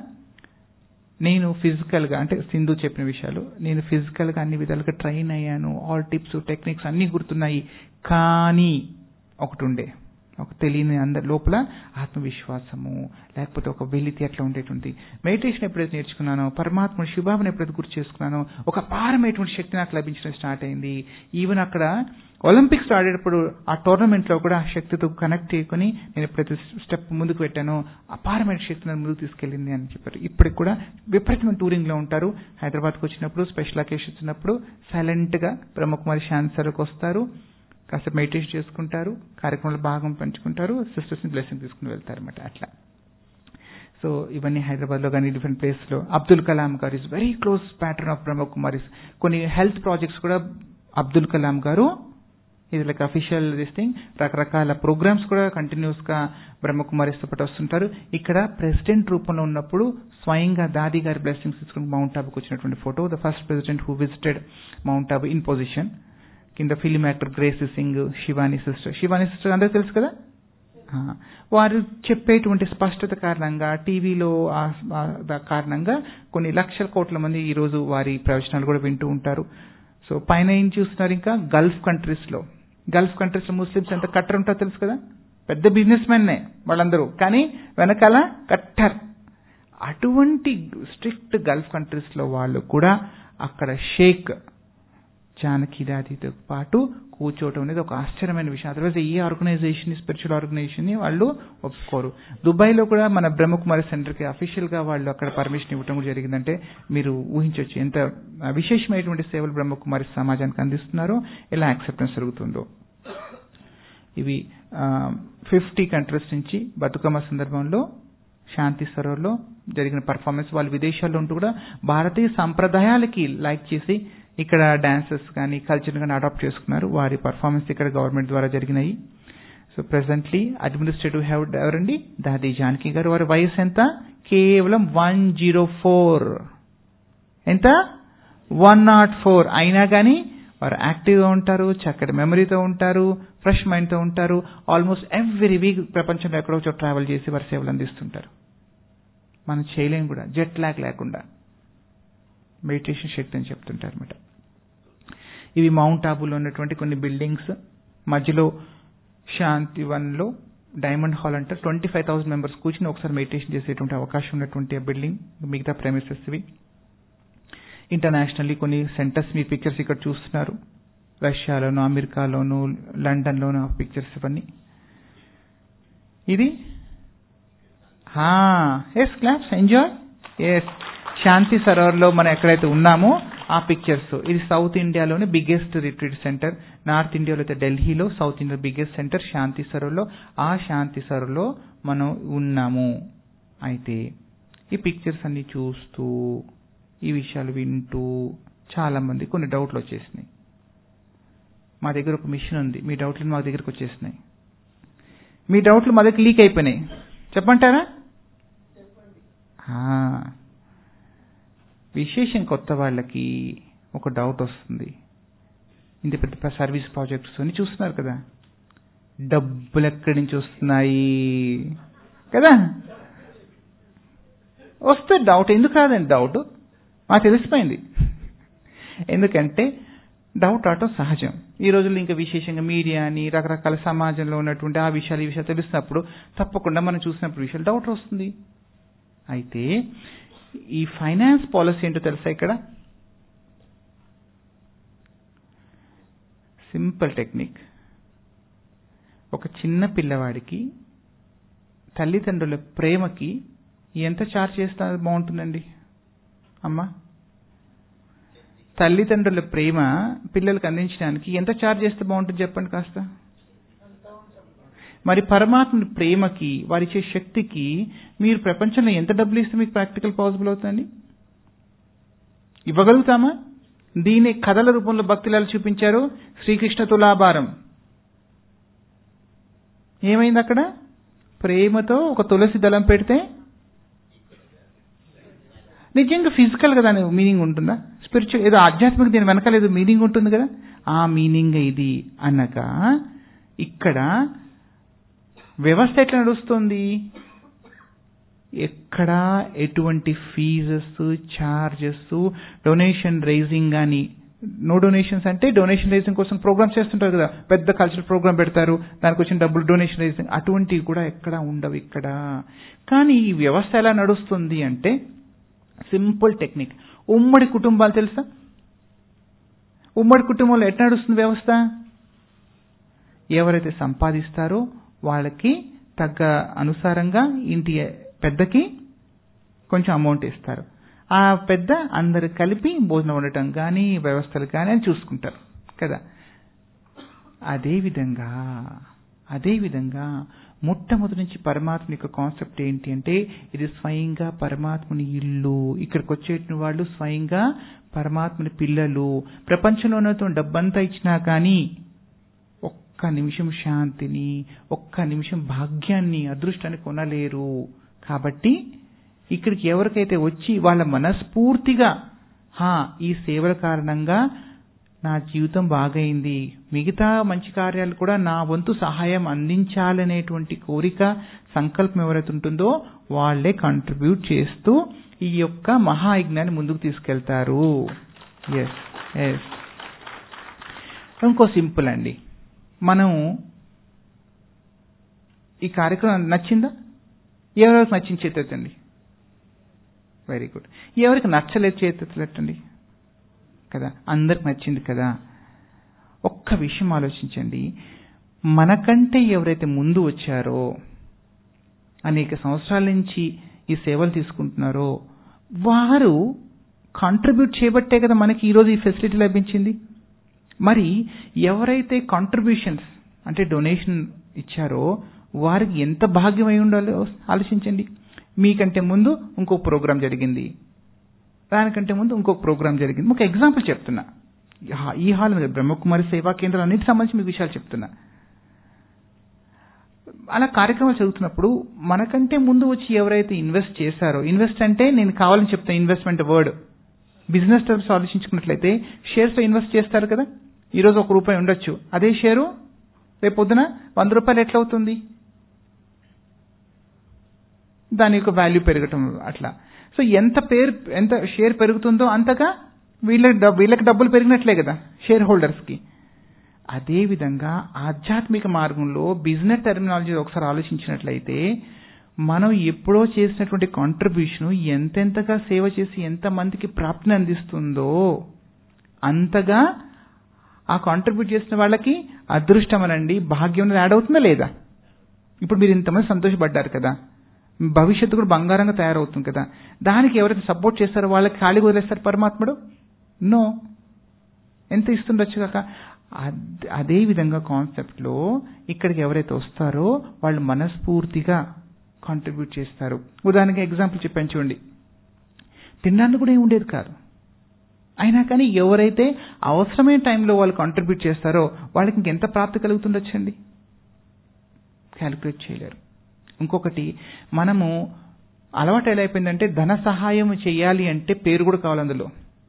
నేను ఫిజికల్ గా అంటే సింధు చెప్పిన విషయాలు నేను ఫిజికల్ గా అన్ని విధాలుగా ట్రైన్ అయ్యాను ఆల్ టిప్స్ టెక్నిక్స్ అన్ని గుర్తున్నాయి కానీ ఒకటి ఉండే ఒక తెలియని అందరి లోపల ఆత్మవిశ్వాసము లేకపోతే ఒక వెలితి అట్లా ఉండేటువంటి మెడిటేషన్ ఎప్పుడైతే నేర్చుకున్నానో పరమాత్మ శివాబుని ఎప్పుడైతే గుర్తు చేసుకున్నానో ఒక పారమైనటువంటి శక్తి నాకు లభించడం స్టార్ట్ అయింది ఈవెన్ అక్కడ ఒలింపిక్స్ ఆడేటప్పుడు ఆ టోర్నమెంట్ లో కూడా ఆ శక్తితో కనెక్ట్ చేసుకుని నేను ఎప్పుడైతే స్టెప్ ముందుకు పెట్టానో అపారమైన శక్తి నన్ను ముందుకు తీసుకెళ్ళింది అని చెప్పారు ఇప్పటికి కూడా విపరీతమైన టూరింగ్ లో ఉంటారు హైదరాబాద్కి వచ్చినప్పుడు స్పెషల్ అకేషన్స్ ఉన్నప్పుడు సైలెంట్ గా బ్రహ్మకుమారి శాన్సర్కి వస్తారు కాసేపు మెడిటేషన్ చేసుకుంటారు కార్యక్రమంలో భాగం పంచుకుంటారు సిస్టర్స్ ని బ్లెస్సింగ్ తీసుకుని వెళ్తారు అనమాట అట్లా సో ఇవన్నీ హైదరాబాద్ లో కానీ డిఫరెంట్ ప్లేస్ లో అబ్దుల్ కలాం గారు is very close pattern of Brahmakumaris కొన్ని హెల్త్ ప్రాజెక్ట్స్ కూడా అబ్దుల్ కలాం గారు ఇది లైక్ అఫీషియల్ దిస్ థింగ్ రకరకాల ప్రోగ్రామ్స్ కూడా కంటిన్యూస్ గా బ్రహ్మకుమారిస్తో పాటు వస్తుంటారు ఇక్కడ ప్రెసిడెంట్ రూపంలో ఉన్నప్పుడు స్వయంగా దాది గారి బ్లెస్సింగ్స్ తీసుకుని మౌంట్ ఆబుకి వచ్చినటువంటి photo the first president who visited mount Abu in position కింద film actor Gracy Singh Shivani sister Shivani sister అందరికి తెలుసు కదా వారు చెప్పేటువంటి స్పష్టత కారణంగా టీవీలో కారణంగా కొన్ని లక్షల కోట్ల మంది ఈ రోజు వారి ప్రవచనాలు కూడా వింటూ ఉంటారు సో పైన ఏం చూస్తున్నారు ఇంకా గల్ఫ్ కంట్రీస్ లో గల్ఫ్ కంట్రీస్ లో ముస్లిమ్స్ ఎంత కట్టర్ ఉంటారో తెలుసు కదా పెద్ద బిజినెస్ మెన్నే వాళ్ళందరూ కానీ వెనకాల కట్టర్ అటువంటి స్ట్రిక్ట్ గల్ఫ్ కంట్రీస్ లో వాళ్ళు కూడా అక్కడ షేక్ జానకిదాదితో పాటు కూర్చోవటం అనేది ఒక ఆశ్చర్యమైన విషయం otherwise a organization spiritual organization ని వాళ్ళు ఒప్పుకోరు దుబాయ్ లో కూడా మన బ్రహ్మకుమారి సెంటర్ కి అఫీషియల్ గా వాళ్ళు అక్కడ పర్మిషన్ ఇవ్వడం కూడా జరిగిందంటే మీరు ఊహించవచ్చు ఎంత విశేషమైనటువంటి సేవలు బ్రహ్మకుమారి సమాజానికి అందిస్తున్నారో ఎలా యాక్సెప్టెన్స్ జరుగుతుందో ఇవి ఫిఫ్టీ కంట్రీస్ నుంచి బతుకమ్మ సందర్భంలో శాంతి సరోవర్లో జరిగిన పర్ఫార్మెన్స్ వాళ్ళు విదేశాల్లో ఉంటూ కూడా భారతీయ సంప్రదాయాలకి లైక్ చేసి ఇక్కడ డాన్సెస్ కానీ కల్చర్ కానీ అడాప్ట్ చేసుకున్నారు వారి పర్ఫార్మెన్స్ ఇక్కడ గవర్నమెంట్ ద్వారా జరిగినాయి సో ప్రెసెంట్లీ అడ్మినిస్ట్రేటివ్ హెడ్ ఎవరండి దాది జానకి గారు వారి వయసు ఎంత కేవలం వన్ జీరో ఫోర్ ఎంత వన్ నాట్ ఫోర్ అయినా కానీ వారు యాక్టివ్గా ఉంటారు చక్కటి మెమరీతో ఉంటారు ఫ్రెష్ మైండ్తో ఉంటారు ఆల్మోస్ట్ ఎవ్రీ వీక్ ప్రపంచంలో ఎక్కడో చోట ట్రావెల్ చేసి వారి సేవలు అందిస్తుంటారు మనం చేయలేం కూడా జెట్ లాగ్ లేకుండా మెడిటేషన్ శక్తి అని చెప్తుంటారు అనమాట ఇవి మౌంట్ ఆబులో ఉన్నటువంటి కొన్ని బిల్డింగ్స్ మధ్యలో శాంతి వన్లో డైమండ్ హాల్ అంటారు ట్వంటీ ఫైవ్ థౌసండ్ మెంబర్స్ కూర్చుని ఒకసారి మెడిటేషన్ చేసేటువంటి అవకాశం ఉన్నటువంటి బిల్డింగ్ మిగతా ప్రైమసెస్ ఇవి ఇంటర్నేషనల్లీ కొన్ని సెంటర్స్ మీ పిక్చర్స్ ఇక్కడ చూస్తున్నారు రష్యాలోను అమెరికాలోను లండన్లోను ఆ పిక్చర్స్ ఇవన్నీ ఇది yes claps enjoy yes Shanti సరోవర్లో మనం ఎక్కడైతే ఉన్నామో ఆ పిక్చర్స్ ఇది సౌత్ ఇండియాలోని బిగ్గెస్ట్ రిట్రీట్ సెంటర్ నార్త్ ఇండియాలో అయితే ఢిల్లీలో south India biggest center Shanti సరోవర్లో ఆ శాంతి సరోవర్లో మనం ఉన్నాము అయితే ఈ పిక్చర్స్ అన్ని చూస్తూ ఈ విషయాలు వింటూ చాలా మంది కొన్ని డౌట్లు వచ్చేసినాయి మా దగ్గర ఒక మిషన్ ఉంది మీ డౌట్లు మా దగ్గరకు వచ్చేసినాయి మీ డౌట్లు మా దగ్గర లీక్ అయిపోయినాయి చెప్పంటారా విశేషం కొత్త వాళ్ళకి ఒక డౌట్ వస్తుంది ఇంత పెద్ద సర్వీస్ ప్రాజెక్ట్స్ అని చూస్తున్నారు కదా డబ్బులు ఎక్కడి నుంచి వస్తున్నాయి కదా వస్తే డౌట్ ఎందుకు రాదండి డౌట్ మాకు తెలిసిపోయింది ఎందుకంటే డౌట్ రావటం సహజం ఈ రోజుల్లో ఇంకా విశేషంగా మీడియా అని రకరకాల సమాజంలో ఉన్నటువంటి ఆ విషయాలు ఈ విషయాలు తెలిసినప్పుడు తప్పకుండా మనం చూసినప్పుడు విషయాలు డౌట్ వస్తుంది అయితే ఈ ఫైనాన్స్ పాలసీ ఏంటో తెలుసా ఇక్కడ సింపుల్ టెక్నిక్ ఒక చిన్న పిల్లవాడికి తల్లిదండ్రుల ప్రేమకి ఎంత చార్జ్ చేస్తే బాగుంటుందండి అమ్మా తల్లిదండ్రుల ప్రేమ పిల్లలకు అందించడానికి ఎంత చార్జ్ చేస్తే బాగుంటుంది చెప్పండి కాస్త మరి పరమాత్మ ప్రేమకి వారిచ్చే శక్తికి మీరు ప్రపంచంలో ఎంత డబ్బులు ఇస్తే మీకు ప్రాక్టికల్ పాసిబుల్ అవుతుందండి ఇవ్వగలుగుతామా దీని కథల రూపంలో భక్తులాలు చూపించారు శ్రీకృష్ణ తులాభారం ఏమైంది అక్కడ ప్రేమతో ఒక తులసి దళం పెడితే నిజంగా ఫిజికల్ గా దాని మీనింగ్ ఉంటుందా స్పిరిచువల్ ఏదో ఆధ్యాత్మిక దీని వెనకాల ఏదో మీనింగ్ ఉంటుంది కదా ఆ మీనింగ్ ఇది అనగా ఇక్కడ వ్యవస్థ ఎట్లా నడుస్తుంది ఎక్కడా ఎటువంటి ఫీజెస్ చార్జెస్ డొనేషన్ రైజింగ్ కానీ నో డొనేషన్స్ అంటే డొనేషన్ రైజింగ్ కోసం ప్రోగ్రామ్స్ చేస్తుంటారు కదా పెద్ద కల్చరల్ ప్రోగ్రామ్ పెడతారు దానికి వచ్చిన డబ్బులు డొనేషన్ రైజింగ్ అటువంటివి కూడా ఎక్కడా ఉండవు ఇక్కడ కానీ ఈ వ్యవస్థ ఎలా నడుస్తుంది అంటే సింపుల్ టెక్నిక్ ఉమ్మడి కుటుంబాలు తెలుసా ఉమ్మడి కుటుంబంలో ఎట్లా నడుస్తుంది వ్యవస్థ ఎవరైతే సంపాదిస్తారో వాళ్ళకి తగ్గ అనుసారంగా ఇంటి పెద్దకి కొంచెం అమౌంట్ ఇస్తారు ఆ పెద్ద అందరు కలిపి భోజనం వండటం కానీ వ్యవస్థలు కానీ అని చూసుకుంటారు కదా అదేవిధంగా అదేవిధంగా మొట్టమొదటి నుంచి పరమాత్మ యొక్క కాన్సెప్ట్ ఏంటి అంటే ఇది స్వయంగా పరమాత్మని ఇల్లు ఇక్కడికి వచ్చేటి వాళ్ళు స్వయంగా పరమాత్మని పిల్లలు ప్రపంచంలో ఉన్నటువంటి డబ్బంతా ఇచ్చినా కానీ ఒక్క నిమిషం శాంతిని ఒక్క నిమిషం భాగ్యాన్ని అదృష్టాన్ని కొనలేరు కాబట్టి ఇక్కడికి ఎవరికైతే వచ్చి వాళ్ళ మనస్ఫూర్తిగా హా ఈ సేవల కారణంగా నా జీవితం బాగైంది మిగతా మంచి కార్యాలు కూడా నా వంతు సహాయం అందించాలనేటువంటి కోరిక సంకల్పం ఎవరైతే ఉంటుందో వాళ్లే కంట్రిబ్యూట్ చేస్తూ ఈ యొక్క మహాయజ్ఞాన్ని ముందుకు తీసుకెళ్తారు ఎస్ ఎస్ ఇంకో సింపుల్ అండి మనం ఈ కార్యక్రమం నచ్చిందా ఎవరెవరికి నచ్చిన చేతెత్తండి వెరీ గుడ్ ఎవరికి నచ్చలేదు చేతెత్తలేటండి కదా అందరికి నచ్చింది కదా ఒక్క విషయం ఆలోచించండి మనకంటే ఎవరైతే ముందు వచ్చారో అనేక సంవత్సరాల నుంచి ఈ సేవలు తీసుకుంటున్నారో వారు కాంట్రిబ్యూట్ చేయబట్టే కదా మనకి ఈరోజు ఈ ఫెసిలిటీ లభించింది మరి ఎవరైతే కాంట్రిబ్యూషన్స్ అంటే డొనేషన్ ఇచ్చారో వారికి ఎంత భాగ్యం అయి ఉండాలో ఆలోచించండి మీకంటే ముందు ఇంకో ప్రోగ్రాం జరిగింది దానికంటే ముందు ఇంకొక ప్రోగ్రాం జరిగింది ఒక ఎగ్జాంపుల్ చెప్తున్నా ఈ హాల్ మీద బ్రహ్మకుమారి సేవా కేంద్రం అన్నిటి సంబంధించి మీకు విషయాలు చెప్తున్నా అలా కార్యక్రమాలు జరుగుతున్నప్పుడు మనకంటే ముందు వచ్చి ఎవరైతే ఇన్వెస్ట్ చేశారో ఇన్వెస్ట్ అంటే నేను కావాలని చెప్తాను ఇన్వెస్ట్మెంట్ వర్డ్ బిజినెస్ టర్మ్స్ ఆలోచించుకున్నట్లయితే షేర్స్ లో ఇన్వెస్ట్ చేస్తారు కదా ఈరోజు ఒక రూపాయి ఉండొచ్చు అదే షేరు రేపు పొద్దున వంద రూపాయలు ఎట్లా అవుతుంది దాని యొక్క వాల్యూ పెరగటం అట్లా సో ఎంత పేరు ఎంత షేర్ పెరుగుతుందో అంతగా వీళ్ళ డబ్- వీళ్ళకి డబ్బులు పెరిగినట్లే కదా షేర్ హోల్డర్స్కి అదేవిధంగా ఆధ్యాత్మిక మార్గంలో బిజినెస్ టెర్మినాలజీ ఒకసారి ఆలోచించినట్లయితే మనం ఎప్పుడో చేసినటువంటి కాంట్రిబ్యూషన్ ఎంతెంతగా సేవ చేసి ఎంతమందికి ప్రాప్తిని అందిస్తుందో అంతగా ఆ కాంట్రిబ్యూట్ చేసిన వాళ్ళకి అదృష్టం అనండి భాగ్యం అనేది యాడ్ అవుతుందా లేదా ఇప్పుడు మీరు ఇంతమంది సంతోషపడ్డారు కదా భవిష్యత్తు కూడా బంగారంగా తయారవుతుంది కదా దానికి ఎవరైతే సపోర్ట్ చేస్తారో వాళ్ళకి ఖాళీ వదిలేస్తారు పరమాత్ముడు నో ఎంత ఇస్తుండొచ్చు కాక అద్- అదే విధంగా కాన్సెప్ట్లో ఇక్కడికి ఎవరైతే వస్తారో వాళ్ళు మనస్ఫూర్తిగా కాంట్రిబ్యూట్ చేస్తారు ఉదాహరణకి ఎగ్జాంపుల్ చెప్పాను చూడండి తినడానికి కూడా ఏమి ఉండేది కాదు అయినా కానీ ఎవరైతే అవసరమైన టైంలో వాళ్ళు కాంట్రిబ్యూట్ చేస్తారో వాళ్ళకి ఇంకెంత ప్రాప్తి కలుగుతుండొచ్చండి క్యాలిక్యులేట్ చేయలేరు ఇంకొకటి మనము అలవాటు ఎలా అయిపోయిందంటే ధన సహాయం చేయాలి అంటే పేరు కూడా కావాలి అందులో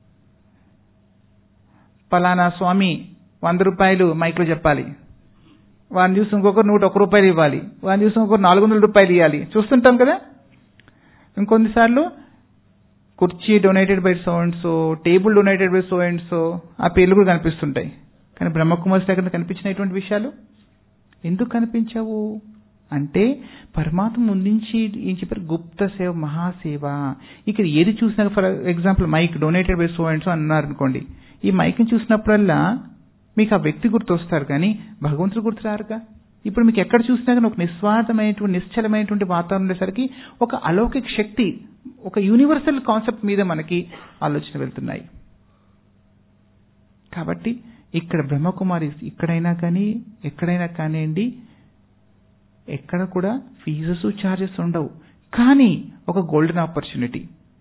పలానా స్వామి వంద రూపాయలు మైక్లో చెప్పాలి వాడిని చూసి ఇంకొకరు నూట ఒక్క రూపాయలు ఇవ్వాలి వాడిని చూసి ఇంకొకరు నాలుగు వందల రూపాయలు ఇవ్వాలి చూస్తుంటాం కదా ఇంకొన్నిసార్లు కుర్చీ donated by so and so table donated by so and so ఆ పేర్లు కూడా కనిపిస్తుంటాయి కానీ బ్రహ్మకుమారి దగ్గర కనిపించినటువంటి విషయాలు ఎందుకు కనిపించవు అంటే పరమాత్మ ముందుంచి ఏం చెప్పారు గుప్త సేవ మహాసేవ ఇక్కడ ఏది చూసినా for example mike donated by so and so అన్నారు అనుకోండి ఈ మైక్ని చూసినప్పుడల్లా మీకు ఆ వ్యక్తి గుర్తు వస్తారు కానీ భగవంతుడు గుర్తు రారుగా ఇప్పుడు మీకు ఎక్కడ చూసినా కానీ ఒక నిస్వార్థమైనటువంటి నిశ్చలమైనటువంటి వాతావరణం ఉండేసరికి ఒక అలౌకిక శక్తి ఒక యూనివర్సల్ కాన్సెప్ట్ మీద మనకి ఆలోచన వెళ్తున్నాయి కాబట్టి ఇక్కడ బ్రహ్మకుమారి ఇక్కడైనా కానీ ఎక్కడైనా కానివ్వండి ఎక్కడ కూడా ఫీజెస్ ఛార్జెస్ ఉండవు కానీ ఒక గోల్డెన్ ఆపర్చునిటీ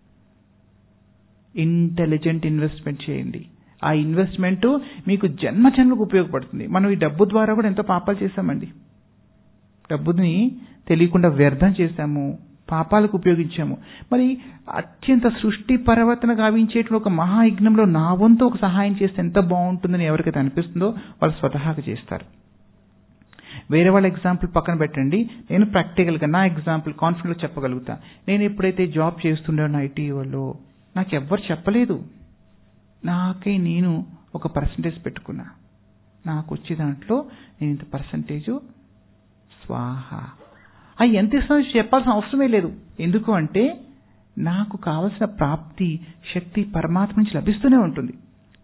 ఇంటెలిజెంట్ ఇన్వెస్ట్మెంట్ చేయండి ఆ ఇన్వెస్ట్మెంట్ మీకు జన్మ జన్మకు ఉపయోగపడుతుంది మనం ఈ డబ్బు ద్వారా కూడా ఎంతో పాపాలు చేశామండి డబ్బుని తెలియకుండా వ్యర్థం చేశాము పాపాలకు ఉపయోగించాము మరి అత్యంత సృష్టి పరివర్తన గావించేటువంటి ఒక మహాయజ్ఞంలో నా వంతు ఒక సహాయం చేస్తే ఎంత బాగుంటుందని ఎవరికైతే అనిపిస్తుందో వాళ్ళు స్వతహాగా చేస్తారు వేరే వాళ్ళ ఎగ్జాంపుల్ పక్కన పెట్టండి నేను ప్రాక్టికల్గా నా ఎగ్జాంపుల్ కాన్ఫిడెంట్గా చెప్పగలుగుతా నేను ఎప్పుడైతే జాబ్ చేస్తుండేవాడిని ఐటీ వాళ్ళు నాకు ఎవ్వరు చెప్పలేదు నాకే నేను ఒక పర్సంటేజ్ పెట్టుకున్నా నాకు వచ్చే దాంట్లో నేను ఇంత పర్సంటేజ్ స్వాహ అవి ఎంత ఇస్తామో చెప్పాల్సిన అవసరమే లేదు ఎందుకు అంటే నాకు కావలసిన ప్రాప్తి శక్తి పరమాత్మ నుంచి లభిస్తూనే ఉంటుంది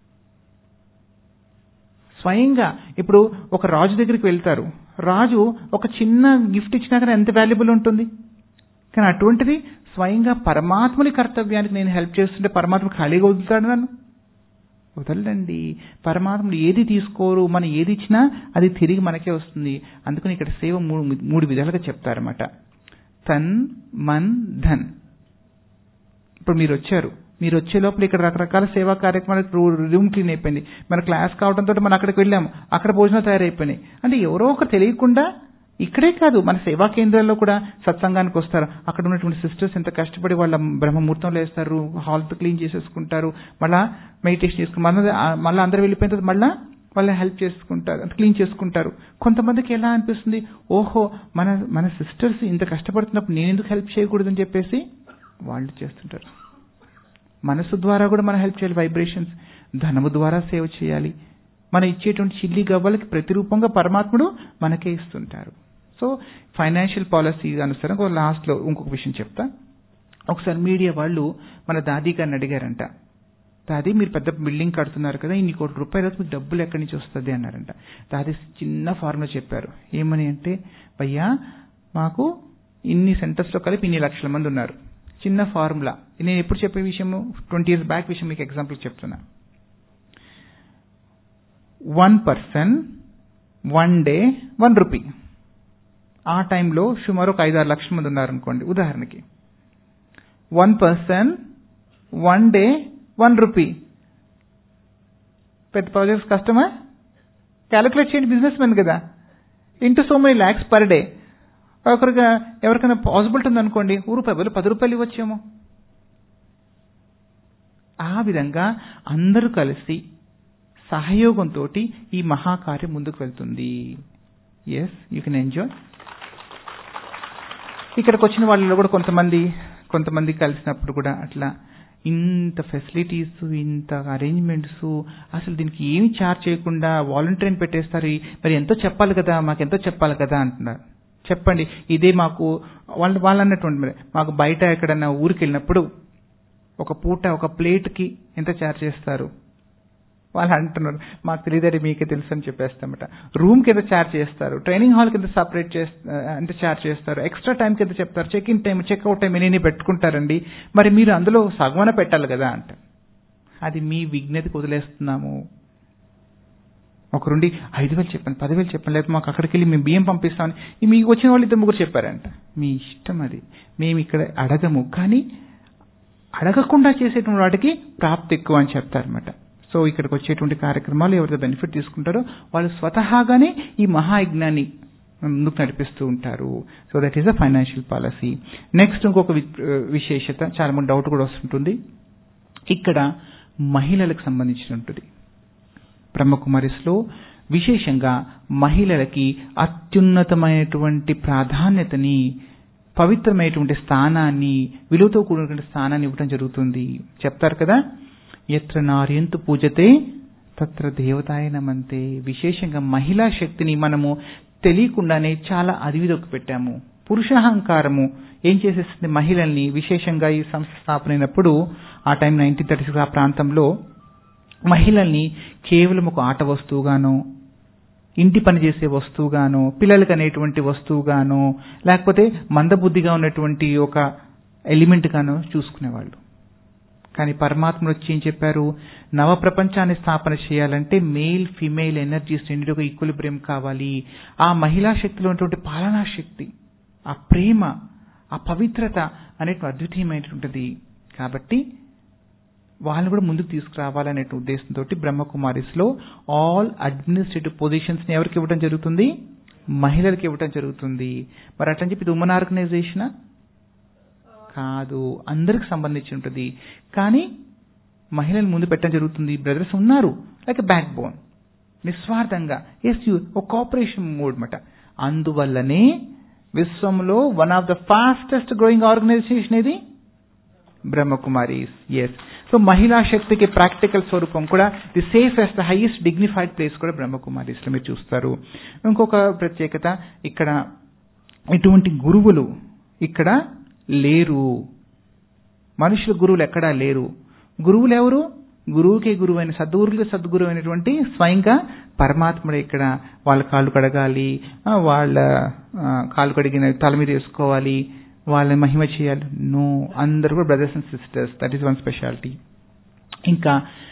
స్వయంగా ఇప్పుడు ఒక రాజు దగ్గరికి వెళ్తారు రాజు ఒక చిన్న గిఫ్ట్ ఇచ్చినా కానీ ఎంత వాల్యుబుల్ ఉంటుంది కానీ అటువంటిది స్వయంగా పరమాత్మని కర్తవ్యానికి నేను హెల్ప్ చేస్తుంటే పరమాత్మ ఖాళీగా వదులుతాడు నన్ను వదలండి పరమాత్ముడు ఏది తీసుకోరు మనం ఏది ఇచ్చినా అది తిరిగి మనకే వస్తుంది అందుకని ఇక్కడ సేవ మూడు మూడు విధాలుగా చెప్తారన్నమాట తన్ మన్ ధన్ ఇప్పుడు మీరు వచ్చారు మీరు వచ్చే లోపల ఇక్కడ రకరకాల సేవా కార్యక్రమాలకు రూమ్ క్లీన్ అయిపోయింది మన క్లాస్ కావడంతో మనం అక్కడికి వెళ్ళాము అక్కడ భోజనం తయారైపోయినాయి అంటే ఎవరో ఒకరు తెలియకుండా ఇక్కడే కాదు మన సేవా కేంద్రాల్లో కూడా సత్సంగానికి వస్తారు అక్కడ ఉన్నటువంటి సిస్టర్స్ ఎంత కష్టపడి వాళ్ళ బ్రహ్మముహూర్తంలో వేస్తారు హాల్ క్లీన్ చేసేసుకుంటారు మళ్ళా మెడిటేషన్ చేసుకుని మళ్ళీ మళ్ళీ అందరూ వెళ్ళిపోయిన తర్వాత మళ్ళా వాళ్ళని హెల్ప్ చేసుకుంటారు క్లీన్ చేసుకుంటారు కొంతమందికి ఎలా అనిపిస్తుంది ఓహో మన మన సిస్టర్స్ ఇంత కష్టపడుతున్నప్పుడు నేను ఎందుకు హెల్ప్ చేయకూడదని చెప్పేసి వాళ్ళు చేస్తుంటారు మనసు ద్వారా కూడా మనం హెల్ప్ చేయాలి వైబ్రేషన్స్ ధనము ద్వారా సేవ చేయాలి మనం ఇచ్చేటువంటి చిల్లి గవ్వలకి ప్రతిరూపంగా పరమాత్ముడు మనకే ఇస్తుంటారు సో ఫైనాన్షియల్ పాలసీ అనుసారం లాస్ట్లో ఇంకొక విషయం చెప్తా ఒకసారి మీడియా వాళ్ళు మన దాదీ గారిని అడిగారంట దాది మీరు పెద్ద బిల్డింగ్ కడుతున్నారు కదా ఇన్ని కోట్ల రూపాయలు మీకు డబ్బులు ఎక్కడి నుంచి వస్తుంది అన్నారంట దాది చిన్న ఫార్ములా చెప్పారు ఏమని అంటే భయ్యా మాకు ఇన్ని సెంటర్స్లో కలిపి ఇన్ని లక్షల మంది ఉన్నారు చిన్న ఫార్ములా నేను ఎప్పుడు చెప్పే విషయము ట్వంటీ ఇయర్స్ బ్యాక్ విషయం మీకు ఎగ్జాంపుల్ చెప్తున్నా one person one day one rupee ఆ టైంలో సుమారు ఒక ఐదారు లక్షల మంది ఉన్నారనుకోండి ఉదాహరణకి one person one day one rupee పెద్ద ప్రాజెక్ట్స్ కష్టమా క్యాలిక్యులేట్ చేయండి బిజినెస్ మెన్ కదా into so many lakhs per day ఒకరిగా ఎవరికైనా పాసిబిలిటీ ఉందనుకోండి ఓ రూపాయి బదులు పది రూపాయలు ఇవ్వచ్చేమో ఆ విధంగా అందరూ కలిసి సహయోగంతో ఈ మహాకార్యం ముందుకు వెళ్తుంది ఎస్ యూ కెన్ ఎంజాయ్ ఇక్కడికి వచ్చిన వాళ్ళలో కూడా కొంతమంది కొంతమంది కలిసినప్పుడు కూడా అట్లా ఇంత ఫెసిలిటీస్ ఇంత అరేంజ్మెంట్స్ అసలు దీనికి ఏమి చార్జ్ చేయకుండా వాలంటీర్ని పెట్టేస్తారు మరి ఎంతో చెప్పాలి కదా మాకు ఎంతో చెప్పాలి కదా అంటున్నారు చెప్పండి ఇదే మాకు వాళ్ళు వాళ్ళు అన్నటువంటి మరి మాకు బయట ఎక్కడన్నా ఊరికి వెళ్ళినప్పుడు ఒక పూట ఒక ప్లేట్కి ఎంత చార్జ్ చేస్తారు వాళ్ళు అంటున్నారు మాకు తెలియదండి మీకే తెలుసు అని చెప్పేస్తామట రూమ్ కింద చార్జ్ చేస్తారు ట్రైనింగ్ హాల్ కింద సపరేట్ చేస్తా అంటే చార్జ్ చేస్తారు ఎక్స్ట్రా టైం కింద చెప్తారు check in time checkout time ఎన్ని పెట్టుకుంటారండి మరి మీరు అందులో సగమన పెట్టాలి కదా అంట అది మీ విజ్ఞతకు వదిలేస్తున్నాము ఒకరుండి ఐదు వేలు చెప్పండి పదివేలు చెప్పండి లేకపోతే మాకు అక్కడికి వెళ్ళి మేము బియ్యం పంపిస్తామని మీకు వచ్చిన వాళ్ళు ఇద్దరు ముగ్గురు చెప్పారంట మీ ఇష్టం అది మేము ఇక్కడ అడగము కానీ అడగకుండా చేసేటువంటి వాటికి ప్రాప్తి ఎక్కువ అని చెప్తారన్నమాట సో ఇక్కడికి వచ్చేటువంటి కార్యక్రమాలు ఎవరైతే బెనిఫిట్ తీసుకుంటారో వాళ్ళు స్వతహాగానే ఈ మహాయజ్ఞాన్ని ముందుకు నడిపిస్తూ ఉంటారు so that is a financial policy next ఇంకొక విశేషత చాలా మంది డౌట్ కూడా వస్తుంటుంది ఇక్కడ మహిళలకు సంబంధించినటువంటి బ్రహ్మకుమారిస్లో విశేషంగా మహిళలకి అత్యున్నతమైనటువంటి ప్రాధాన్యతని పవిత్రమైనటువంటి స్థానాన్ని విలువతో కూడినటువంటి స్థానాన్ని ఇవ్వడం జరుగుతుంది చెప్తారు కదా ఎత్ర నార్యంతు పూజతే తత్ర దేవతాయ నమంతే విశేషంగా మహిళా శక్తిని మనము తెలియకుండానే చాలా అదివిదొక్కి పెట్టాము పురుషాహంకారము ఏం చేసేస్తుంది మహిళల్ని విశేషంగా ఈ సంస్థ స్థాపన అయినప్పుడు ఆ టైం నైన్టీన్ థర్టీ సిక్స్ ఆ ప్రాంతంలో మహిళల్ని కేవలం ఒక ఆట వస్తువుగానో ఇంటి పని చేసే వస్తువుగానో పిల్లలకు అనేటువంటి వస్తువుగానో లేకపోతే మందబుద్ధిగా ఉన్నటువంటి ఒక ఎలిమెంట్ గానో చూసుకునేవాళ్ళు కానీ పరమాత్ముడు వచ్చి ఏం చెప్పారు నవ ప్రపంచాన్ని స్థాపన చేయాలంటే మేల్ ఫిమేల్ ఎనర్జీస్ రెండింటి ఒక ఈక్వలిబ్రియం కావాలి ఆ మహిళా శక్తిలో ఉన్నటువంటి పాలనా శక్తి ఆ ప్రేమ ఆ పవిత్రత అనేటువంటి అద్వితీయమైనటువంటిది కాబట్టి వాళ్ళని కూడా ముందుకు తీసుకురావాలనే ఉద్దేశంతో బ్రహ్మకుమారిస్ లో ఆల్ అడ్మినిస్ట్రేటివ్ పొజిషన్స్ ని ఎవరికి ఇవ్వడం జరుగుతుంది మహిళలకు ఇవ్వడం జరుగుతుంది మరి అట్లని చెప్పి ఇది ఉమెన్ ఆర్గనైజేషన్ కాదు అందరికి సంబంధించి ఉంటుంది కానీ మహిళలు ముందు పెట్టడం జరుగుతుంది బ్రదర్స్ ఉన్నారు లైక్ బ్యాక్ బోన్ నిస్వార్థంగా ఎస్ యూ ఒక కోఆపరేషన్ మూడ్ మాట అందువల్లనే విశ్వంలో one of the fastest growing organization ఇది బ్రహ్మకుమారీస్ ఎస్ సో మహిళా శక్తికి ప్రాక్టికల్ స్వరూపం కూడా the safest highest dignified place కూడా బ్రహ్మకుమారీస్ లో మీరు చూస్తారు ఇంకొక ప్రత్యేకత ఇక్కడ ఇటువంటి గురువులు ఇక్కడ లేరు మనుషుల గురువులు ఎక్కడా లేరు గురువులు ఎవరు గురువుకే గురువు అయిన సద్గురువులకి సద్గురువు అయినటువంటి స్వయంగా పరమాత్ముడే ఇక్కడ వాళ్ళ కాళ్ళు కడగాలి వాళ్ళ కాళ్ళు కడిగిన తల మీద వేసుకోవాలి వాళ్ళని మహిమ చేయాలి నో అందరు కూడా brothers and sisters that is one speciality ఇంకా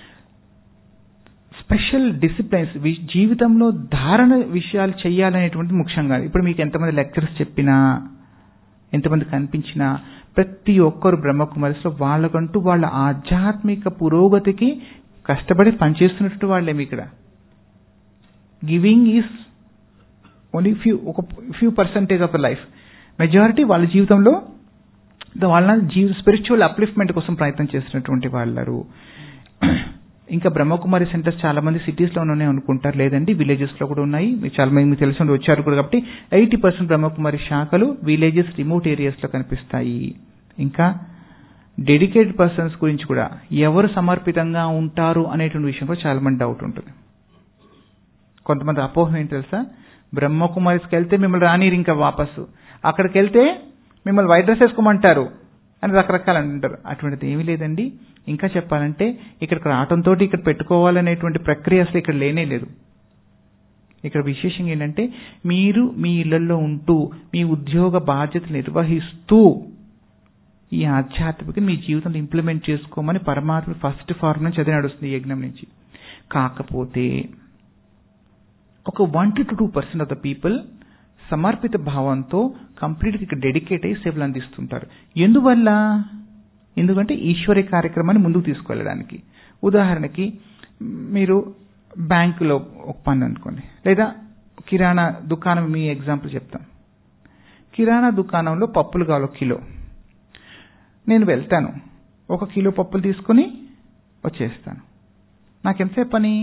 స్పెషల్ డిసిప్లైన్స్ జీవితంలో ధారణ విషయాలు చేయాలనేటువంటి ముఖ్యంగా ఇప్పుడు మీకు ఎంతమంది లెక్చర్స్ చెప్పినా ఎంతమంది కనిపించినా ప్రతి ఒక్కరు బ్రహ్మకుమారిస్లో వాళ్ళకంటూ వాళ్ళ ఆధ్యాత్మిక పురోగతికి కష్టపడి పనిచేస్తున్నట్టు వాళ్ళేమి ఇక్కడ గివింగ్ ఈస్ ఓన్లీ ఫ్యూ ఒక few percentage of the life majority వాళ్ళ జీవితంలో వాళ్ళ జీవ స్పిరిచువల్ అప్లిఫ్ట్మెంట్ కోసం ప్రయత్నం చేస్తున్నటువంటి వాళ్ళరు ఇంకా బ్రహ్మకుమారి సెంటర్స్ చాలా మంది సిటీస్ లో ఉన్నాయి అనుకుంటారు లేదండి విలేజెస్ లో కూడా ఉన్నాయి మీకు చాలా మంది మీకు తెలిసిన వచ్చారు కూడా కాబట్టి ఎయిటీ పర్సెంట్ బ్రహ్మకుమారి శాఖలు విలేజెస్ రిమోట్ ఏరియాస్ లో కనిపిస్తాయి ఇంకా డెడికేటెడ్ పర్సన్స్ గురించి కూడా ఎవరు సమర్పితంగా ఉంటారు అనేటువంటి విషయం కూడా చాలా మంది డౌట్ ఉంటుంది కొంతమంది అపోహం ఏంటి తెలుసా బ్రహ్మకుమారిస్కి వెళ్తే మిమ్మల్ని రానిరు ఇంకా వాపసు అక్కడికి వెళ్తే మిమ్మల్ని వైట్ డ్రెస్ వేసుకోమంటారు అని రకరకాలు అంటుంటారు అటువంటిది ఏమీ లేదండి ఇంకా చెప్పాలంటే ఇక్కడికి రావడంతో ఇక్కడ పెట్టుకోవాలనేటువంటి ప్రక్రియ అసలు ఇక్కడ లేనే లేదు ఇక్కడ విశేషంగా ఏంటంటే మీరు మీ ఇళ్లలో ఉంటూ మీ ఉద్యోగ బాధ్యతలు నిర్వహిస్తూ ఈ ఆధ్యాత్మిక మీ జీవితంలో ఇంప్లిమెంట్ చేసుకోమని పరమాత్మ ఫస్ట్ ఫార్మ్ నుంచి అదే నడుస్తుంది ఈ యజ్ఞం నుంచి కాకపోతే ఒక one to two percent of the people సమర్పిత భావంతో కంప్లీట్గా ఇక్కడ డెడికేట్ అయ్యి సేవలు అందిస్తుంటారు ఎందువల్ల ఎందుకంటే ఈశ్వరి కార్యక్రమాన్ని ముందుకు తీసుకెళ్ళడానికి ఉదాహరణకి మీరు బ్యాంకులో ఒక పని అనుకోండి లేదా కిరాణా దుకాణం మీ ఎగ్జాంపుల్ చెప్తాం కిరాణా దుకాణంలో పప్పులు కావాలి కిలో నేను వెళ్తాను ఒక కిలో పప్పులు తీసుకొని వచ్చేస్తాను నాకు ఎంతసేపు పని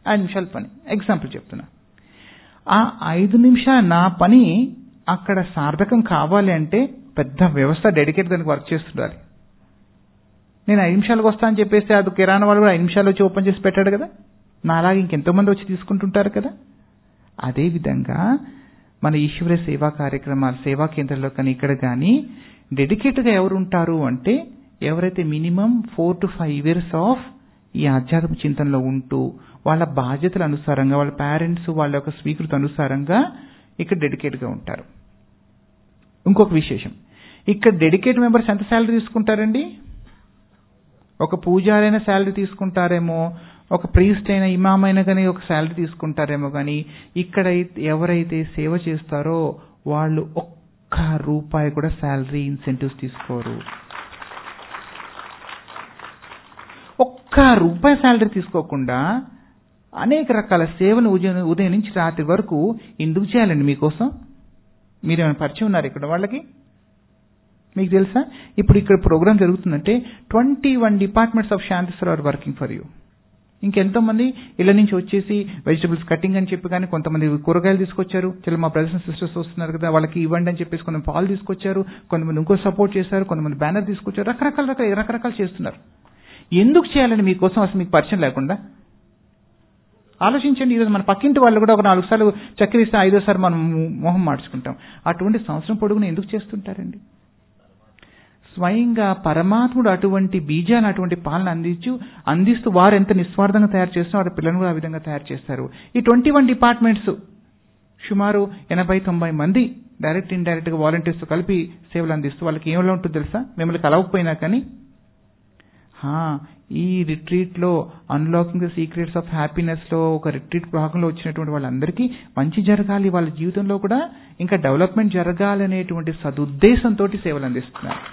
ఐదు నిమిషాల పని ఎగ్జాంపుల్ చెప్తున్నా ఆ ఐదు నిమిషాల నా పని అక్కడ సార్థకం కావాలి అంటే పెద్ద వ్యవస్థ డెడికేట్ దానికి వర్క్ చేస్తుండాలి నేను ఐదు నిమిషాలకు వస్తా అని చెప్పేసి అది కిరాణా వాళ్ళు కూడా ఐదు నిమిషాలు వచ్చి ఓపెన్ చేసి పెట్టాడు కదా నా అలాగే ఇంకెంతో మంది వచ్చి తీసుకుంటుంటారు కదా అదే విధంగా మన ఈశ్వర సేవా కార్యక్రమాలు సేవా కేంద్రంలో కానీ ఇక్కడ కానీ డెడికేట్గా ఎవరు ఉంటారు అంటే ఎవరైతే minimum four to five years of ఈ ఆధ్యాత్మిక చింతనలో ఉంటూ వాళ్ళ బాధ్యతల అనుసారంగా వాళ్ళ పేరెంట్స్ వాళ్ళ యొక్క స్వీకృతి అనుసారంగా ఇక్కడ డెడికేట్గా ఉంటారు ఇంకొక విశేషం ఇక్కడ డెడికేట్ మెంబర్స్ ఎంత శాలరీ తీసుకుంటారండి ఒక పూజారైన శాలరీ తీసుకుంటారేమో ఒక ప్రీస్ట్ అయిన ఇమామ్ అయినా కానీ ఒక శాలరీ తీసుకుంటారేమో కానీ ఇక్కడ ఎవరైతే సేవ చేస్తారో వాళ్ళు ఒక్క రూపాయి కూడా శాలరీ ఇన్సెంటివ్స్ తీసుకోరు ఒక్క రూపాయి శాలరీ తీసుకోకుండా అనేక రకాల సేవలు ఉదయం ఉదయం నుంచి రాత్రి వరకు ఎందుకు చేయాలండి మీకోసం మీరేమైనా పరిచయం ఉన్నారు ఇక్కడ వాళ్ళకి మీకు తెలుసా ఇప్పుడు ఇక్కడ ప్రోగ్రామ్ జరుగుతుందంటే ట్వంటీ వన్ డిపార్ట్మెంట్స్ ఆఫ్ శాంతిస్వర్ ఆర్ వర్కింగ్ ఫర్ యూ ఇంకెంతో మంది ఇళ్ల నుంచి వచ్చేసి వెజిటబుల్స్ కటింగ్ అని చెప్పి కానీ కొంతమంది కూరగాయలు తీసుకొచ్చారు చాలా మా బ్రదర్స్ అండ్ సిస్టర్స్ వస్తున్నారు కదా వాళ్ళకి ఇవ్వండి అని చెప్పేసి కొంతమంది పాలు తీసుకొచ్చారు కొంతమంది ఇంకో సపోర్ట్ చేశారు కొంతమంది బ్యానర్ తీసుకొచ్చారు రకరకాల రకాల రకరకాలు చేస్తున్నారు ఎందుకు చేయాలండి మీకోసం అసలు మీకు పరిచయం లేకుండా ఆలోచించండి ఈరోజు మన పక్కింటి వాళ్ళు కూడా ఒక నాలుగు సార్లు చక్కెరిస్తే ఐదోసారి మనం మొహం మార్చుకుంటాం అటువంటి సంవత్సరం పొడుగున ఎందుకు చేస్తుంటారండి స్వయంగా పరమాత్ముడు అటువంటి బీజాలు అటువంటి పాలన అందించు అందిస్తూ వారు ఎంత నిస్వార్థంగా తయారు చేస్తున్నా వారి పిల్లలను కూడా ఆ విధంగా తయారు చేస్తారు ఈ ట్వంటీ వన్ డిపార్ట్మెంట్స్ సుమారు ఎనభై తొంభై మంది డైరెక్ట్ ఇండైరెక్ట్ గా వాలంటీర్స్ కలిపి సేవలు అందిస్తూ వాళ్ళకి ఏమిలా ఉంటుందో తెలుసా మిమ్మల్ని కలవకపోయినా కానీ ఈ రిట్రీట్ లో unlocking the secrets of happiness లో ఒక రిట్రీట్ భాగంలో వచ్చినటువంటి వాళ్ళందరికీ మంచి జరగాలి వాళ్ళ జీవితంలో కూడా ఇంకా డెవలప్మెంట్ జరగాలి అనేటువంటి సదుద్దేశంతో సేవలు అందిస్తున్నారు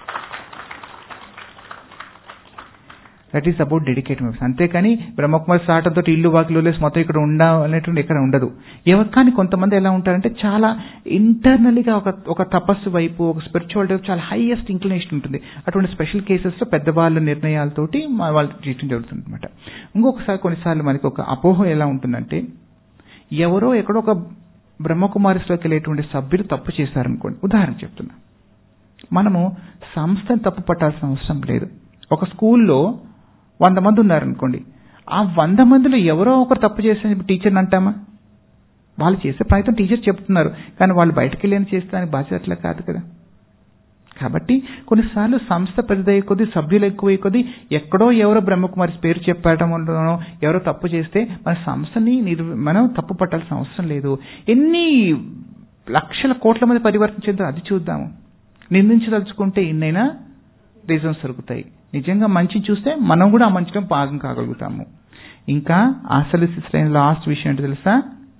that is about dedicate members అంతేకాని బ్రహ్మకుమార్ స్టార్టంతో ఇల్లు వాకిలు లేసి మొత్తం ఇక్కడ ఉండాలనేటువంటి ఇక్కడ ఉండదు ఎవరు కానీ కొంతమంది ఎలా ఉంటారంటే చాలా ఇంటర్నల్గా ఒక ఒక తపస్సు వైపు ఒక స్పిరిచువల్ వైపు చాలా హైయెస్ట్ ఇంక్లినేషన్ ఉంటుంది అటువంటి స్పెషల్ కేసెస్లో పెద్దవాళ్ళ నిర్ణయాలతోటి వాళ్ళు చేయడం జరుగుతుంది అనమాట ఇంకొకసారి కొన్నిసార్లు మనకి ఒక అపోహ ఎలా ఉంటుందంటే ఎవరో ఎక్కడో ఒక బ్రహ్మకుమారిస్లోకి వెళ్ళేటువంటి సభ్యులు తప్పు చేశారనుకోండి ఉదాహరణ చెప్తున్నా మనము సంస్థను తప్పు పట్టాల్సిన అవసరం లేదు ఒక స్కూల్లో వంద మంది ఉన్నారనుకోండి ఆ వంద మందిలో ఎవరో ఒకరు తప్పు చేసిన టీచర్ని అంటామా వాళ్ళు చేసే ప్రయత్నం టీచర్ చెప్తున్నారు కానీ వాళ్ళు బయటకు వెళ్ళని చేస్తే దానికి బాధ్యత అట్లా కాదు కదా కాబట్టి కొన్నిసార్లు సంస్థ పెద్దదయ్యే కొద్దీ సభ్యులు ఎక్కువ కొద్దీ ఎక్కడో ఎవరో బ్రహ్మకుమారి పేరు చెప్పడం వల్లనో ఎవరో తప్పు చేస్తే మన సంస్థని మనం తప్పు పట్టాల్సిన అవసరం లేదు ఎన్ని లక్షల కోట్ల మంది పరివర్తన చెందో అది చూద్దాము నిందించదలుచుకుంటే ఎన్నైనా రీజన్స్ దొరుకుతాయి నిజంగా మంచి చూస్తే మనం కూడా ఆ మంచిలో భాగం కాగలుగుతాము ఇంకా అసలు సిస్టర్ లాస్ట్ విషయం ఏంటో తెలుసా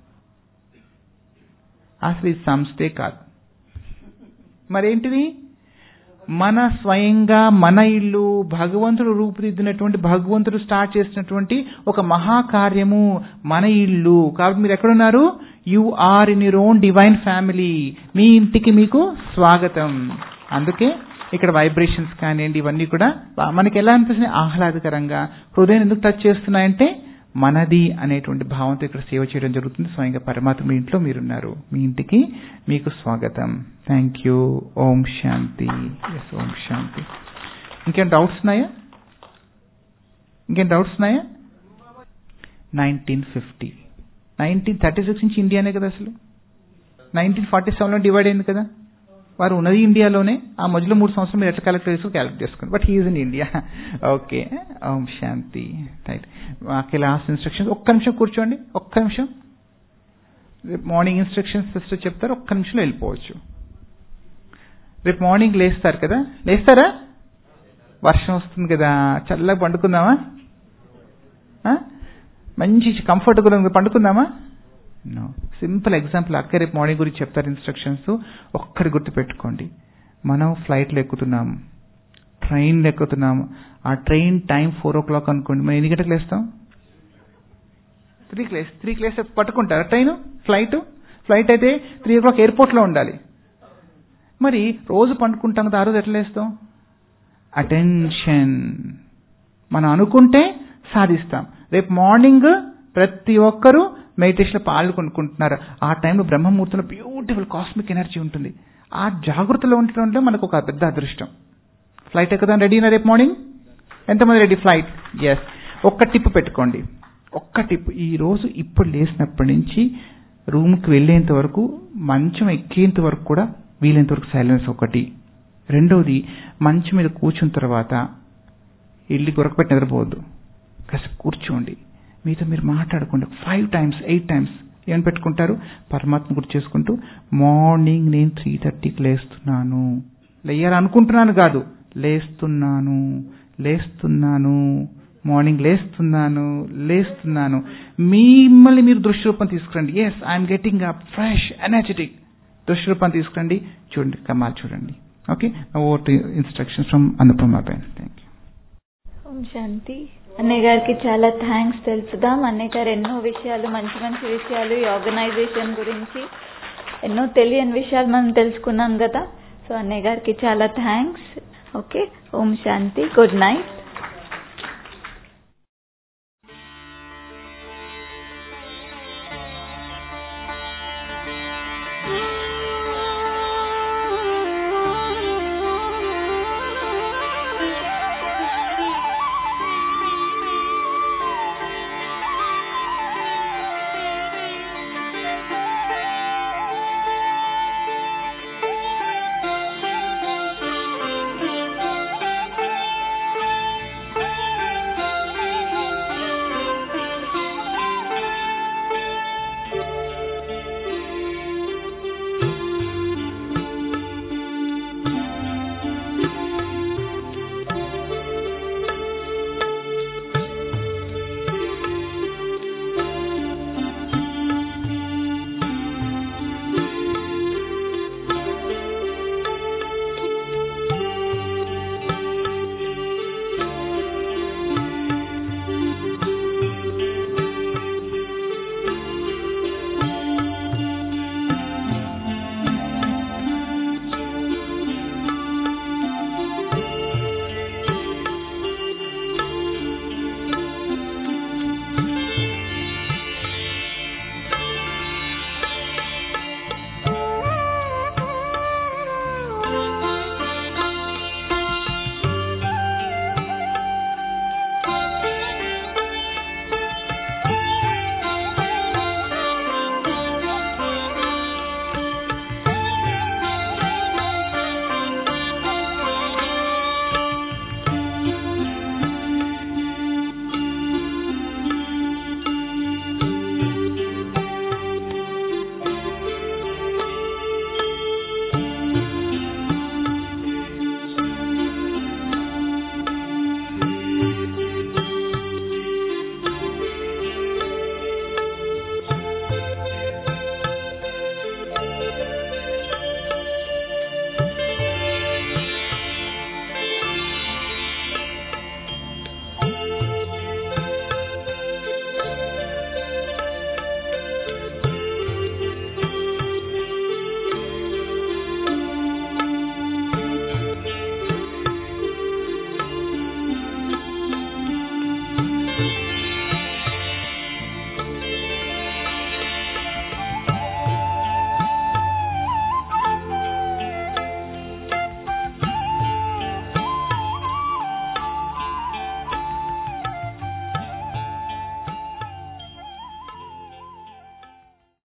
అసలు ఇది సంస్థే కాదు మరేంటిది మన స్వయంగా మన ఇల్లు భగవంతుడు రూపుదిద్దినటువంటి భగవంతుడు స్టార్ట్ చేసినటువంటి ఒక మహాకార్యము మన ఇల్లు కాబట్టి మీరు ఎక్కడున్నారు you are in your own divine family మీ ఇంటికి మీకు స్వాగతం అందుకే ఇక్కడ వైబ్రేషన్స్ కానివ్వండి ఇవన్నీ కూడా మనకి ఎలా అనిపిస్తుంది ఆహ్లాదకరంగా హృదయం ఎందుకు టచ్ చేస్తున్నాయంటే మనది అనేటువంటి భావంతో ఇక్కడ సేవ చేయడం జరుగుతుంది స్వయంగా పరమాత్మ మీ ఇంట్లో మీరున్నారు మీ ఇంటికి మీకు స్వాగతం థ్యాంక్ యూ ఓం శాంతి ఎస్ ఓం శాంతి ఇంకేం డౌట్స్ ఉన్నాయా ఇంకేం డౌట్స్ ఉన్నాయా nineteen fifty nineteen thirty six నుంచి ఇండియానే కదా అసలు నైన్టీన్ ఫార్టీ సెవెన్లో డివైడ్ అయింది కదా వారు ఉన్నది ఇండియాలోనే ఆ మధ్యలో మూడు సంవత్సరాలు మీరు ఎట్లా కలెక్ట్ చేసుకో క్యాలిక్యులేట్ చేసుకోండి but he is in India okay ఓం శాంతి రైట్ మాకు లాస్ట్ ఇన్స్ట్రక్షన్స్ ఒక్క నిమిషం కూర్చోండి ఒక్క నిమిషం రేపు మార్నింగ్ ఇన్స్ట్రక్షన్స్ సిస్టర్ చెప్తారు ఒక్క నిమిషంలో వెళ్ళిపోవచ్చు రేపు మార్నింగ్ లేస్తారు కదా లేస్తారా వర్షం వస్తుంది కదా చల్లగా పండుకుందామా మంచి కంఫర్టబుల్ పండుకుందామా నో సింపుల్ ఎగ్జాంపుల్ అక్క రేపు మార్నింగ్ గురించి చెప్తారు ఇన్స్ట్రక్షన్స్ ఒక్కటి గుర్తు పెట్టుకోండి మనం ఫ్లైట్లో ఎక్కుతున్నాము ట్రైన్లో ఎక్కుతున్నాము ఆ train time four o'clock అనుకోండి మనం ఎన్ని గంటలకు లేస్తాం త్రీ క్లేస్ త్రీ క్లేస్ పట్టుకుంటారా ట్రైన్ ఫ్లైట్ ఫ్లైట్ అయితే త్రీ ఓ క్లాక్ ఎయిర్పోర్ట్లో ఉండాలి మరి రోజు పండుకుంటాం కదా ఆ రోజు ఎట్లా లేస్తాం అటెన్షన్ మనం అనుకుంటే సాధిస్తాం రేపు మార్నింగ్ ప్రతి ఒక్కరూ మెడిటేషన్ పాల్గొనుకుంటున్నారు ఆ టైంలో బ్రహ్మముహూర్తంలో బ్యూటిఫుల్ కాస్మిక్ ఎనర్జీ ఉంటుంది ఆ జాగ్రత్తలో ఉండటంలో మనకు ఒక పెద్ద అదృష్టం ఫ్లైట్ ఎక్కుదాం రెడీనా రేపు మార్నింగ్ ఎంతమంది రెడీ ఫ్లైట్ ఎస్ ఒక్క టిప్ పెట్టుకోండి ఒక్క టిప్ ఈ రోజు ఇప్పుడు లేచినప్పటి నుంచి రూమ్కి వెళ్ళేంత వరకు మంచం ఎక్కేంత వరకు కూడా వీలైనంత వరకు సైలెన్స్ ఒకటి రెండవది మంచం మీద కూర్చున్న తర్వాత ఇల్లు గొరకపెట్టి నిద్రపోవద్దు కాసేపు కూర్చోండి మీతో మీరు మాట్లాడుకోండి ఫైవ్ టైమ్స్ ఎయిట్ టైమ్స్ ఏమని పెట్టుకుంటారు పరమాత్మ గుర్తు చేసుకుంటూ మార్నింగ్ నేను త్రీ థర్టీకి లేస్తున్నాను లేయాలనుకుంటున్నాను కాదు లేస్తున్నాను లేస్తున్నాను మార్నింగ్ లేస్తున్నాను లేస్తున్నాను మిమ్మల్ని మీరు దృష్టి రూపం తీసుకురండి yes I'm getting up fresh energetic దృష్టి రూపం తీసుకురండి చూడండి కమాల్ చూడండి ఓకే ఓట్ instructions from Anupama Ben thank you ఓం శాంతి అన్నయ్య గారికి చాలా థ్యాంక్స్ తెలుపుదాం అన్నయ్య గారు ఎన్నో విషయాలు మంచి మంచి విషయాలు ఈ ఆర్గనైజేషన్ గురించి ఎన్నో తెలియని విషయాలు మనం తెలుసుకున్నాం కదా సో అన్నయ్య గారికి చాలా థ్యాంక్స్ ఓకే ఓం శాంతి గుడ్ నైట్